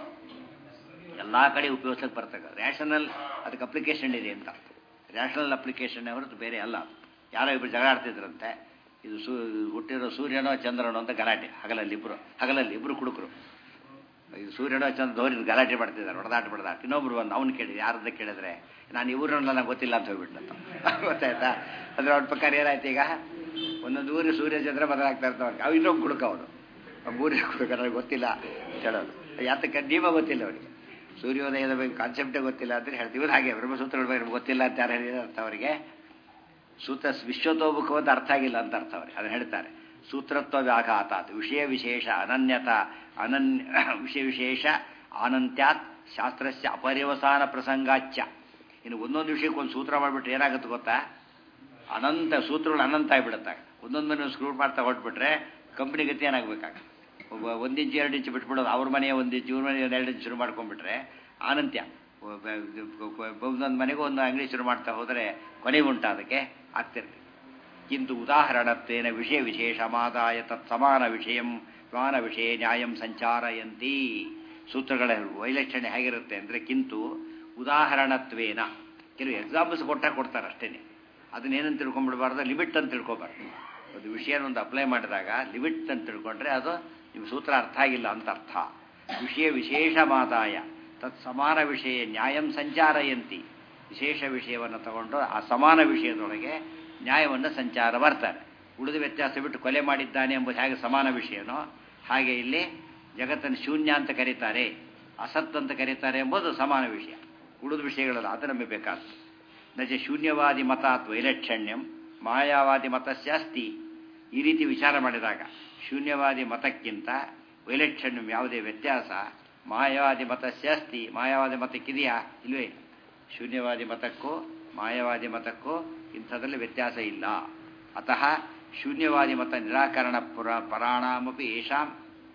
ಎಲ್ಲ ಕಡೆ ಉಪಯೋಗಿಸಕ್ಕೆ ಬರ್ತಕ್ಕ ರ್ಯಾಷನಲ್ ಅದಕ್ಕೆ ಅಪ್ಲಿಕೇಶನ್ ಇದೆ ಅಂತ ರ್ಯಾಷನಲ್ ಅಪ್ಲಿಕೇಶನ್ ಹೊರತು ಬೇರೆ ಅಲ್ಲ ಯಾರೋ ಇಬ್ಬರು ಜಗಳ ಆಡ್ತಿದ್ರಂತೆ ಇದು ಸೂ ಹುಟ್ಟಿರೋ ಸೂರ್ಯನೋ ಚಂದ್ರನೋ ಅಂತ ಗಲಾಟೆ ಹಗಲಲ್ಲಿ ಇಬ್ಬರು ಹಗಲಲ್ಲಿ ಇಬ್ಬರು ಕುಡುಕರು ಇದು ಸೂರ್ಯನೋ ಚಂದ್ರ ದೌರಿ ಗಲಾಟೆ ಮಾಡ್ತಿದ್ದಾರೆ ಹೊಡೆದಾಟ ಬಡದಾಟ ಇನ್ನೊಬ್ರು ಒಂದು ಅವ್ನು ಕೇಳಿ ಯಾರನ್ನ ಕೇಳಿದ್ರೆ ನಾನು ಇವ್ರನ್ನ ನನಗೆ ಗೊತ್ತಿಲ್ಲ ಅಂತ ಹೋಗ್ಬಿಟ್ಟಂತ ಗೊತ್ತಾಯ್ತಾ ಅಂದ್ರೆ ಅವ್ರ ಪ್ರಕಾರ ಏನಾಯ್ತು ಈಗ ಒಂದೊಂದು ಊರು ಸೂರ್ಯ ಚಂದ್ರ ಬದಲಾಗ್ತಾ ಇರ್ತಾವೆ ಅವು ಇನ್ನೊಬ್ಬ ಕುಡುಕ ಅವನು ಊರಿನ ಕುಡುಕ ನನಗೆ ಗೊತ್ತಿಲ್ಲ ಅಂತ ಹೇಳೋದು ಯಾತಕ್ಕೆ ನೀವ ಗೊತ್ತಿಲ್ಲ ಅವರಿಗೆ ಸೂರ್ಯೋದಯದ ಬಗ್ಗೆ ಕಾನ್ಸೆಪ್ಟೇ ಗೊತ್ತಿಲ್ಲ ಅಂತ ಹೇಳ್ತೀವಿ ಹಾಗೆ ಬ್ರಹ್ಮಸೂತ್ರಗಳ ಬಗ್ಗೆ ಗೊತ್ತಿಲ್ಲ ಅಂತ ಯಾರು ಹೇಳಿದ್ರೆ ಅರ್ಥ ಅವರಿಗೆ ಸೂತ್ರ ವಿಶ್ವತೋಮುಖವಾದ ಅರ್ಥ ಆಗಿಲ್ಲ ಅಂತ ಅರ್ಥ ಅವ್ರಿಗೆ ಅದನ್ನು ಹೇಳ್ತಾರೆ ಸೂತ್ರತ್ವ ವ್ಯಾಘಾತ ವಿಷಯ ವಿಶೇಷ ಅನನ್ಯತ ಅನನ್ಯ ವಿಷಯ ವಿಶೇಷ ಆನಂತ್ಯಾತ್ ಶಾಸ್ತ್ರಸ್ಯ ಅಪರ್ಯವಸಾನ ಪ್ರಸಂಗಾಚ್ಯ ಇನ್ನು ಒಂದೊಂದು ವಿಷಯಕ್ಕೆ ಒಂದು ಸೂತ್ರ ಮಾಡಿಬಿಟ್ರೆ ಏನಾಗುತ್ತೆ ಗೊತ್ತಾ ಅನಂತ ಸೂತ್ರಗಳು ಅನಂತ ಆಗಿಬಿಡುತ್ತೆ ಒಂದೊಂದು ಮನೆ ಸ್ಕ್ರೂ ಮಾಡ್ತಾ ಹೊಟ್ಬಿಟ್ರೆ ಕಂಪ್ನಿ ಗತಿ ಏನಾಗಬೇಕಾಗ ಒಬ್ಬ ಒಂದು ಇಂಚು ಎರಡು ಇಂಚು ಬಿಟ್ಬಿಡೋದು ಅವ್ರ ಮನೆಯ ಒಂದು ಇಂಚು ಇವ್ರ ಮನೆ ಒಂದು ಎರಡು ಇಂಚು ಶುರು ಮಾಡ್ಕೊಂಡ್ಬಿಟ್ರೆ ಆನಂತ್ಯ ಒಂದೊಂದು ಮನೆಗೂ ಒಂದು ಅಂಗಡಿ ಶುರು ಮಾಡ್ತಾ ಹೋದರೆ ಕೊನೆಗೆ ಉಂಟು ಅದಕ್ಕೆ ಆಗ್ತಿರ್ತೀವಿ ಕಿಂತು ಉದಾಹರಣತ್ವೇನ ವಿಷಯ ವಿಶೇಷಮಾದಾಯ ತತ್ ಸಮಾನ ವಿಷಯಂ ಸಮಾನ ವಿಷಯ ನ್ಯಾಯಂ ಸಂಚಾರಯಂತಿ ಸೂತ್ರಗಳ ವೈಲಕ್ಷಣೆ ಹೇಗಿರುತ್ತೆ ಅಂದರೆ ಕಿಂತು ಉದಾಹರಣತ್ವೇನ ಕೆಲವು ಎಕ್ಸಾಂಪಲ್ಸ್ ಕೊಟ್ಟ ಕೊಡ್ತಾರೆ ಅಷ್ಟೇ ಅದನ್ನೇನಂತ ತಿಳ್ಕೊಂಡ್ಬಿಡ್ಬಾರ್ದು ಲಿಮಿಟ್ ಅಂತ ತಿಳ್ಕೊಬಾರ್ದು ಒಂದು ವಿಷಯನ ಒಂದು ಅಪ್ಲೈ ಮಾಡಿದಾಗ ಲಿಮಿಟ್ ಅಂತ ತಿಳ್ಕೊಂಡ್ರೆ ಅದು ನಿಮ್ಮ ಸೂತ್ರ ಅರ್ಥ ಆಗಿಲ್ಲ ಅಂತ ಅರ್ಥ ವಿಷಯ ವಿಶೇಷ ಮಾದಾಯ ತತ್ ಸಮಾನ ವಿಷಯ ನ್ಯಾಯಂ ಸಂಚಾರಯಂತಿ ವಿಶೇಷ ವಿಷಯವನ್ನು ತಗೊಂಡು ಆ ಸಮಾನ ವಿಷಯದೊಳಗೆ ನ್ಯಾಯವನ್ನು ಸಂಚಾರ ಬರ್ತಾರೆ ಉಳಿದ ವ್ಯತ್ಯಾಸ ಬಿಟ್ಟು ಕೊಲೆ ಮಾಡಿದ್ದಾನೆ ಎಂಬುದು ಹೇಗೆ ಸಮಾನ ವಿಷಯನೋ ಹಾಗೆ ಇಲ್ಲಿ ಜಗತ್ತನ್ನು ಶೂನ್ಯ ಅಂತ ಕರೀತಾರೆ ಅಸತ್ ಅಂತ ಕರೀತಾರೆ ಎಂಬುದು ಸಮಾನ ವಿಷಯ ಉಳಿದ ವಿಷಯಗಳಲ್ಲ ಅದು ನಮಗೆ ಬೇಕಾದ್ದು ನಚ ಶೂನ್ಯವಾದಿ ಮತಾತ್ ವೈಲಕ್ಷಣ್ಯಂ ಮಾಯಾವಾದಿ ಮತಸ್ಯಾಸ್ತಿ ಈ ರೀತಿ ವಿಚಾರ ಮಾಡಿದಾಗ ಶೂನ್ಯವಾದಿ ಮತಕ್ಕಿಂತ ವೈಲಕ್ಷಣ್ಯಂ ಯಾವುದೇ ವ್ಯತ್ಯಾಸ ಮಾಯಾವಾದಿ ಮತಸ್ಯಾಸ್ತಿ ಮಾಯಾವಾದಿ ಮತಕ್ಕಿದೆಯಾ ಇಲ್ವೇ ಶೂನ್ಯವಾದಿ ಮತಕ್ಕೂ ಮಾಯಾವಾದಿ ಮತಕ್ಕೂ ಇಂಥದ್ರಲ್ಲಿ ವ್ಯತ್ಯಾಸ ಇಲ್ಲ ಅತಃ ಶೂನ್ಯವಾದಿ ಮತ ನಿರಾಕರಣ ಪುರ ಪರಾಣಾಮಪಿ ಯಶಾಂ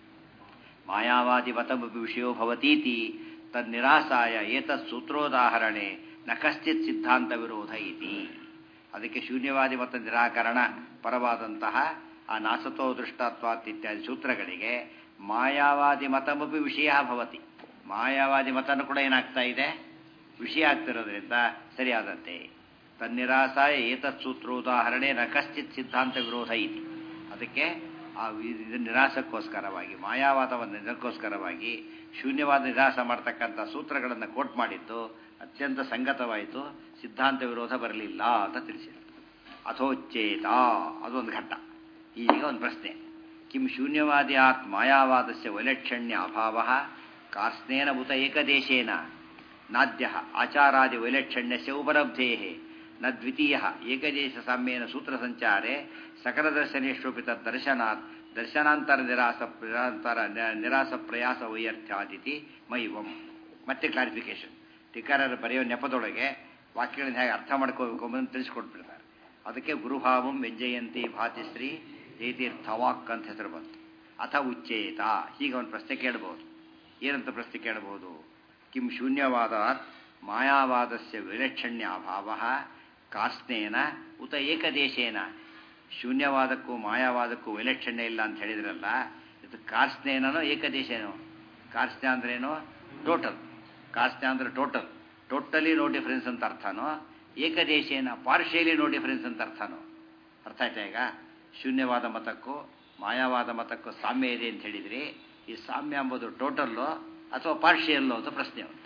ಮಾಯಾವಾದಿ ಮತಮಪಿ ವಿಷಯೋ ಭವತೀತಿ ತನ್ನಿರಾಸಾಯ ಏತತ್ ಸೂತ್ರೋದಾಹರಣೆ ನ ಕಶ್ಚಿತ್ ಸಿದ್ಧಾಂತ ವಿರೋಧ ಇತಿ ಅದಕ್ಕೆ ಶೂನ್ಯವಾದಿ ಮತ ನಿರಾಕರಣ ಪರವಾದಂತಹ ಆ ನಾಸತೋ ದೃಷ್ಟತ್ವಾತ್ ಇತ್ಯಾದಿ ಸೂತ್ರಗಳಿಗೆ ಮಾಯಾವಾದಿ ಮತಮಪಿ ವಿಷಯ ಭವತಿ ಮಾಯಾವಾದಿ ಮತನೂ ಕೂಡ ಏನಾಗ್ತಾ ಇದೆ ವಿಷಯ ಆಗ್ತಿರೋದ್ರಿಂದ ಸರಿಯಾದಂತೆ ತನ್ನಿರಾಸಾಯ ಏತತ್ ಸೂತ್ರೋದಾಹರಣೆ ನ ಕಶ್ಚಿತ್ ಸಿದ್ಧಾಂತ ವಿರೋಧ ಇತಿ ಅದಕ್ಕೆ ಆ ಇದು ನಿರಾಸಕ್ಕೋಸ್ಕರವಾಗಿ ಮಾಯಾವಾದವನ್ನು ಇದಕ್ಕೋಸ್ಕರವಾಗಿ ಶೂನ್ಯವಾದ ನಿರಾಸ ಮಾಡ್ತಕ್ಕಂಥ ಸೂತ್ರಗಳನ್ನು ಕೋಟ್ ಮಾಡಿದ್ದು ಅತ್ಯಂತ ಸಂಗತವಾಯಿತು ಸಿದ್ಧಾಂತ ವಿರೋಧ ಬರಲಿಲ್ಲ ಅಂತ ತಿಳಿಸಿದರು ಅಥೋಚ್ಚೇತ ಅದೊಂದು ಘಟ್ಟ ಈಗ ಒಂದು ಪ್ರಶ್ನೆ ಕಿಂ ಶೂನ್ಯವಾದ್ಯಾತ್ ಮಾಯಾವಾದಸ್ಯ ವೈಲಕ್ಷಣ್ಯ ಅಭಾವ ಕಾರ್ಸ್ನೇನ ಉತ ಏಕದೇಶೇನ ನಾದ್ಯ ಆಚಾರಾದಿ ವೈಲಕ್ಷಣ್ಯಸ್ಯ ಉಪಲಬ್ಧೇ ನ ದ್ವಿತೀಯ ಏಕದೇಶ ಸಾಮ್ಯೇನ ಸೂತ್ರ ಸಂಚಾರೆ ಸಕಲದರ್ಶನೇಶ್ವಪಿ ತದ್ದರ್ಶನಾತ್ ದರ್ಶನಾಂತರ ನಿರಾಸ ನಿರಾಂತರ ನಿರಾಸ ಪ್ರಯಾಸ ವೈಯರ್ಥ್ಯಾದಿತಿ ಮೈವಂ ಮತ್ತೆ ಕ್ಲಾರಿಫಿಕೇಶನ್ ಟೀಕಾರರು ಬರೆಯೋ ನೆಪದೊಳಗೆ ವಾಕ್ಯಗಳನ್ನು ಹೇಗೆ ಅರ್ಥ ಮಾಡ್ಕೋಬೇಕು ಎಂಬುದನ್ನು ತಿಳಿಸ್ಕೊಟ್ಬಿಡ್ತಾರೆ ಅದಕ್ಕೆ ಗುರುಭಾವಂ ವ್ಯಂಜಯಂತಿ ಭಾತಿಶ್ರೀ ಜಯತೀರ್ಥವಾಕ್ ಅಂತ ಹೆಸರು ಬಂತು ಅಥ ಉಚ್ಚೇತ ಹೀಗೆ ಒಂದು ಪ್ರಶ್ನೆ ಕೇಳಬಹುದು ಏನಂತ ಪ್ರಶ್ನೆ ಕೇಳಬಹುದು ಕಿಂ ಶೂನ್ಯವಾದಾತ್ ಮಾಯಾವಾದಸ್ಯ ವಿಲಕ್ಷಣ್ಯ ಅಭಾವ ಕಾಸ್ನೇನ ಉತ ಏಕದೇಶೇನ ಶೂನ್ಯವಾದಕ್ಕೂ ಮಾಯಾವಾದಕ್ಕೂ ವಿಲಕ್ಷಣ್ಯ ಇಲ್ಲ ಅಂತ ಹೇಳಿದ್ರಲ್ಲ ಇದು ಕಾರ್ಸ್ನೇನೋ ಏಕದೇಶನೋ ಕಾರ್ಸ್ನ ಅಂದ್ರೇನು ಟೋಟಲ್ ಕಾರ್ಸ್ನ ಅಂದ್ರೆ ಟೋಟಲ್ ಟೋಟಲಿ ನೋ ಡಿಫರೆನ್ಸ್ ಅಂತ ಅರ್ಥನೋ ಏಕದೇಶೇನ ಪಾರ್ಷಿಯಲಿ ನೋ ಡಿಫರೆನ್ಸ್ ಅಂತ ಅರ್ಥನೋ ಅರ್ಥ ಆಯ್ತಾ ಈಗ ಶೂನ್ಯವಾದ ಮತಕ್ಕೂ ಮಾಯಾವಾದ ಮತಕ್ಕೂ ಸಾಮ್ಯ ಇದೆ ಅಂತ ಹೇಳಿದ್ರಿ ಈ ಸಾಮ್ಯ ಎಂಬುದು ಟೋಟಲ್ಲು ಅಥವಾ ಪಾರ್ಷಿಯಲ್ಲೋ ಅಂತ ಪ್ರಶ್ನೆ ಉಂಟು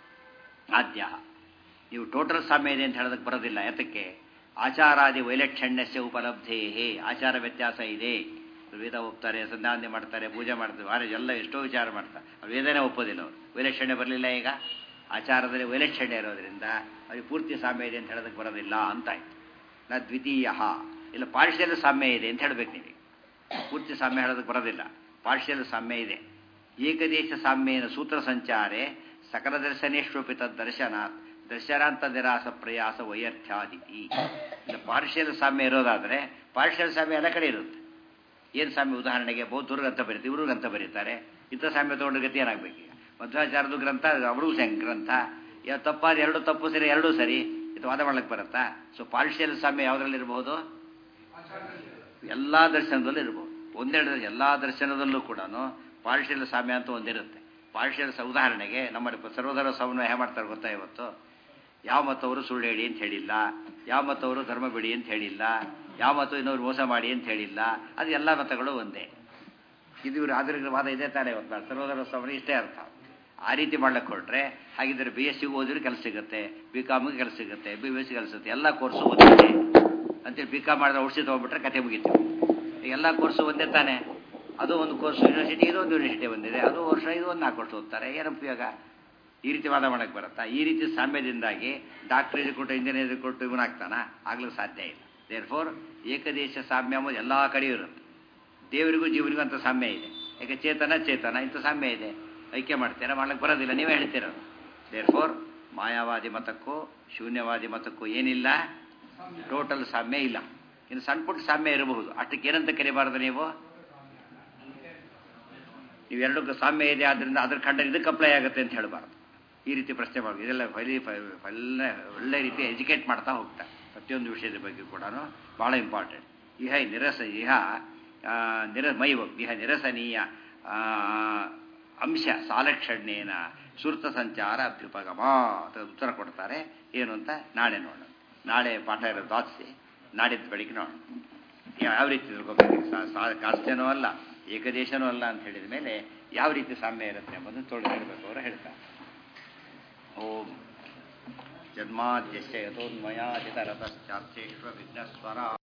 ಆದ್ಯ ನೀವು ಟೋಟಲ್ ಸಾಮ್ಯ ಇದೆ ಅಂತ ಹೇಳೋದಕ್ಕೆ ಬರೋದಿಲ್ಲ ಯಾತಕ್ಕೆ ಆಚಾರಾದಿ ವೈಲಕ್ಷಣ್ಯಸ್ಯ ಉಪಲಬ್ಧೇ ಆಚಾರ ವ್ಯತ್ಯಾಸ ಇದೆ ವೇದ ಒಪ್ತಾರೆ ಸಂಧಾನೆ ಮಾಡ್ತಾರೆ ಪೂಜೆ ಮಾಡ್ತಾರೆ ವಾರ ಎಲ್ಲ ಎಷ್ಟೋ ವಿಚಾರ ಮಾಡ್ತಾರೆ ಅವ್ರು ವೇದನೆ ಒಪ್ಪೋದಿಲ್ಲ ಅವರು ವೈಲಕ್ಷಣ್ಯ ಬರಲಿಲ್ಲ ಈಗ ಆಚಾರದಲ್ಲಿ ವೈಲಕ್ಷಣ್ಯ ಇರೋದ್ರಿಂದ ಅವ್ರಿಗೆ ಪೂರ್ತಿ ಸಾಮ್ಯ ಇದೆ ಅಂತ ಹೇಳೋದಕ್ಕೆ ಬರೋದಿಲ್ಲ ಅಂತಾಯ್ತು ನ ದ್ವಿತೀಯ ಇಲ್ಲ ಪಾರ್ಷಿಯಲ್ ಸಾಮ್ಯ ಇದೆ ಅಂತ ಹೇಳ್ಬೇಕು ನೀವು ಪೂರ್ತಿ ಸಾಮ್ಯ ಹೇಳೋದಕ್ಕೆ ಬರೋದಿಲ್ಲ ಪಾರ್ಷಿಯಲ್ ಸಾಮ್ಯ ಇದೆ ಏಕದೇಶ ಸಾಮ್ಯನ ಸೂತ್ರ ಸಂಚಾರೆ ಸಕಲ ದರ್ಶನೇಶ್ವಪಿ ತದ್ದರ್ಶನಾತ್ ದರ್ಶನಾಂತ ನಿರಾಸ ಪ್ರಯಾಸ ವೈಯರ್ಥ್ಯಾದಿತಿ ಇದು ಪಾರ್ಷಿಯಲ್ ಸಾಮ್ಯ ಇರೋದಾದರೆ ಪಾರ್ಷಿಯಲ್ ಸಾಮ್ಯ ಎಲ್ಲ ಕಡೆ ಇರುತ್ತೆ ಏನು ಸಾಮ್ಯ ಉದಾಹರಣೆಗೆ ಬೌದ್ಧರು ಗ್ರಂಥ ಬರೀತಾರೆ ಇವರು ಗ್ರಂಥ ಬರೀತಾರೆ ಇಂಥ ಸಾಮ್ಯ ತೊಗೊಂಡು ಗತಿ ಏನಾಗಬೇಕು ಈಗ ಮಧ್ವಾಚಾರ್ಯದ ಗ್ರಂಥ ಅವರು ಗ್ರಂಥ ಯಾವ ತಪ್ಪಾದ ಎರಡು ತಪ್ಪು ಸರಿ ಎರಡೂ ಸರಿ ಇದು ವಾದ ಮಾಡ್ಲಿಕ್ಕೆ ಬರುತ್ತಾ ಸೊ ಪಾರ್ಷಿಯಲ್ ಸಾಮ್ಯ ಯಾವುದ್ರಲ್ಲಿ ಇರಬಹುದು ಎಲ್ಲ ದರ್ಶನದಲ್ಲೂ ಇರ್ಬೋದು ಒಂದೆರಡು ಎಲ್ಲ ದರ್ಶನದಲ್ಲೂ ಕೂಡ ಪಾರ್ಷಿಯಲ್ ಸಾಮ್ಯ ಅಂತ ಒಂದಿರುತ್ತೆ ಪಾರ್ಷಿಯಲ್ ಸ ಉದಾಹರಣೆಗೆ ನಮ್ಮ ಸರ್ವಧರ್ಮ ಸಮನ್ವಯ ಮಾಡ್ತಾರೆ ಗೊತ್ತಾ ಇವತ್ತು ಯಾವ ಮತವರು ಸುಳ್ಳು ಹೇಳಿ ಅಂತ ಹೇಳಿಲ್ಲ ಯಾವ ಮತವರು ಧರ್ಮ ಬಿಡಿ ಅಂತ ಹೇಳಿಲ್ಲ ಯಾವ ಮತ ಇನ್ನೊರು ಮೋಸ ಮಾಡಿ ಅಂತ ಹೇಳಿಲ್ಲ ಅದು ಎಲ್ಲ ಮತಗಳು ಒಂದೇ ಇದು ಇವರು ಆಧುನಿಕ ವಾದ ಇದೆ ತಾನೇ ಇವತ್ತು ಸರ್ವಧರ್ಮ ಸಮನ್ವಯ ಇಷ್ಟೇ ಅರ್ಥ ಆ ರೀತಿ ಮಾಡ್ಲಿಕ್ಕೆ ಹೊರಟ್ರೆ ಹಾಗಿದ್ರೆ ಬಿ ಎಸ್ ಸಿಗೆ ಓದಿದ್ರೆ ಕೆಲಸ ಸಿಗುತ್ತೆ ಬಿ ಕಾಮ್ಗೆ ಕೆಲಸ ಸಿಗುತ್ತೆ ಬಿ ಎಸ್ ಸಿ ಕೆಲಸ ಸಿಗುತ್ತೆ ಎಲ್ಲ ಕೋರ್ಸು ಒಂದೇ ಅಂತೇಳಿ ಬಿ ಕಾಮ್ ಮಾಡಿದ್ರೆ ಔಷಧಿ ತೊಗೊಂಡ್ಬಿಟ್ರೆ ಕತೆ ಮುಗೀತು ಎಲ್ಲ ಕೋರ್ಸು ಒಂದೇ ತಾನೇ ಅದು ಒಂದು ಕೋರ್ಸ್ ಯೂನಿವರ್ಸಿಟಿ ಇದು ಒಂದು ಯೂನಿವರ್ಸಿಟಿ ಬಂದಿದೆ ಅದು ವರ್ಷ ಇದು ಒಂದು ನಾಲ್ಕು ವರ್ಷ ಓದ್ತಾರೆ ಏನು ಉಪಯೋಗ ಈ ರೀತಿ ವಾದ ಮಾಡಕ್ಕೆ ಬರುತ್ತಾ ಈ ರೀತಿ ಸಾಮ್ಯದಿಂದಾಗಿ ಡಾಕ್ಟ್ರೇಜ್ ಕೊಟ್ಟು ಇಂಜಿನಿಯರ್ ಕೊಟ್ಟು ಇವನಾಗ್ತಾನ ಆಗ್ಲಿಕ್ಕೆ ಸಾಧ್ಯ ಇಲ್ಲ ದೇರ್ ಫೋರ್ ಏಕದೇಶ ಸಾಮ್ಯ ಎಂಬುದು ಎಲ್ಲ ಕಡೆಯೂ ಇರುತ್ತೆ ದೇವರಿಗೂ ಜೀವನಿಗೂ ಅಂತ ಸಾಮ್ಯ ಇದೆ ಯಾಕೆ ಚೇತನ ಚೇತನ ಇಂಥ ಸಾಮ್ಯ ಇದೆ ಐಕ್ಯ ಮಾಡ್ತೀರಾ ಮಾಡ್ಲಿಕ್ಕೆ ಬರೋದಿಲ್ಲ ನೀವೇ ಹೇಳ್ತೀರ ದೇರ್ ಫೋರ್ ಮಾಯಾವಾದಿ ಮತಕ್ಕೂ ಶೂನ್ಯವಾದಿ ಮತಕ್ಕೂ ಏನಿಲ್ಲ ಟೋಟಲ್ ಸಾಮ್ಯ ಇಲ್ಲ ಇನ್ನು ಸಣ್ಣ ಪುಟ್ಟ ಸಾಮ್ಯ ಇರಬಹುದು ಅಷ್ಟಕ್ಕೆ ಏನಂತ ಕರಿಬಾರ್ದು ನೀವು ನೀವು ಎರಡಕ್ಕೂ ಸಾಮ್ಯ ಇದೆ ಆದ್ದರಿಂದ ಅದ್ರ ಖಂಡನೆ ಇದಕ್ಕೆ ಅಪ್ಲೈ ಆಗುತ್ತೆ ಅಂತ ಹೇಳಬಾರ್ದು ಈ ರೀತಿ ಪ್ರಶ್ನೆ ಮಾಡಿ ಇದೆಲ್ಲ ಫೈಲಿ ಒಳ್ಳೆ ಒಳ್ಳೆ ರೀತಿ ಎಜುಕೇಟ್ ಮಾಡ್ತಾ ಹೋಗ್ತಾರೆ ಪ್ರತಿಯೊಂದು ವಿಷಯದ ಬಗ್ಗೆ ಕೂಡ ಭಾಳ ಇಂಪಾರ್ಟೆಂಟ್ ಇಹ ನಿರಸ ಇಹ ನಿರ ಮೈವ ಇಹ ನಿರಸನೀಯ ಅಂಶ ಸಾಲಕ್ಷಣ್ಯೇನ ಸುರ್ತ ಸಂಚಾರ ಅಭ್ಯುಪಗಮ ಅಂತ ಉತ್ತರ ಕೊಡ್ತಾರೆ ಏನು ಅಂತ ನಾಳೆ ನೋಡೋಣ ನಾಳೆ ಪಾಠ ಇರೋದು ದಾಚಿಸಿ ನಾಡಿದ್ದು ಬೆಳಿಗ್ಗೆ ನೋಡೋಣ ಯಾವ ರೀತಿ ತಿಳ್ಕೊಬೇಕು ಕಾಸ್ತೇನೂ ಅಲ್ಲ ಏಕದೇಶನೂ ಅಲ್ಲ ಅಂತ ಹೇಳಿದ ಮೇಲೆ ಯಾವ ರೀತಿ ಸಾಮ್ಯ ಇರುತ್ತೆ ಎಂಬುದನ್ನು ತೊಳೆದು ಹೇಳಬೇಕು ಅವರು ಹೇಳ್ತಾರೆ ಓಂ ಜನ್ಮಾದ್ಯಸ್ಯ ಯಥೋನ್ಮಯಾಜಿತರತಶ್ಚಾರ್ಥೇಶ್ವ ವಿಘ್ನಸ್ವರ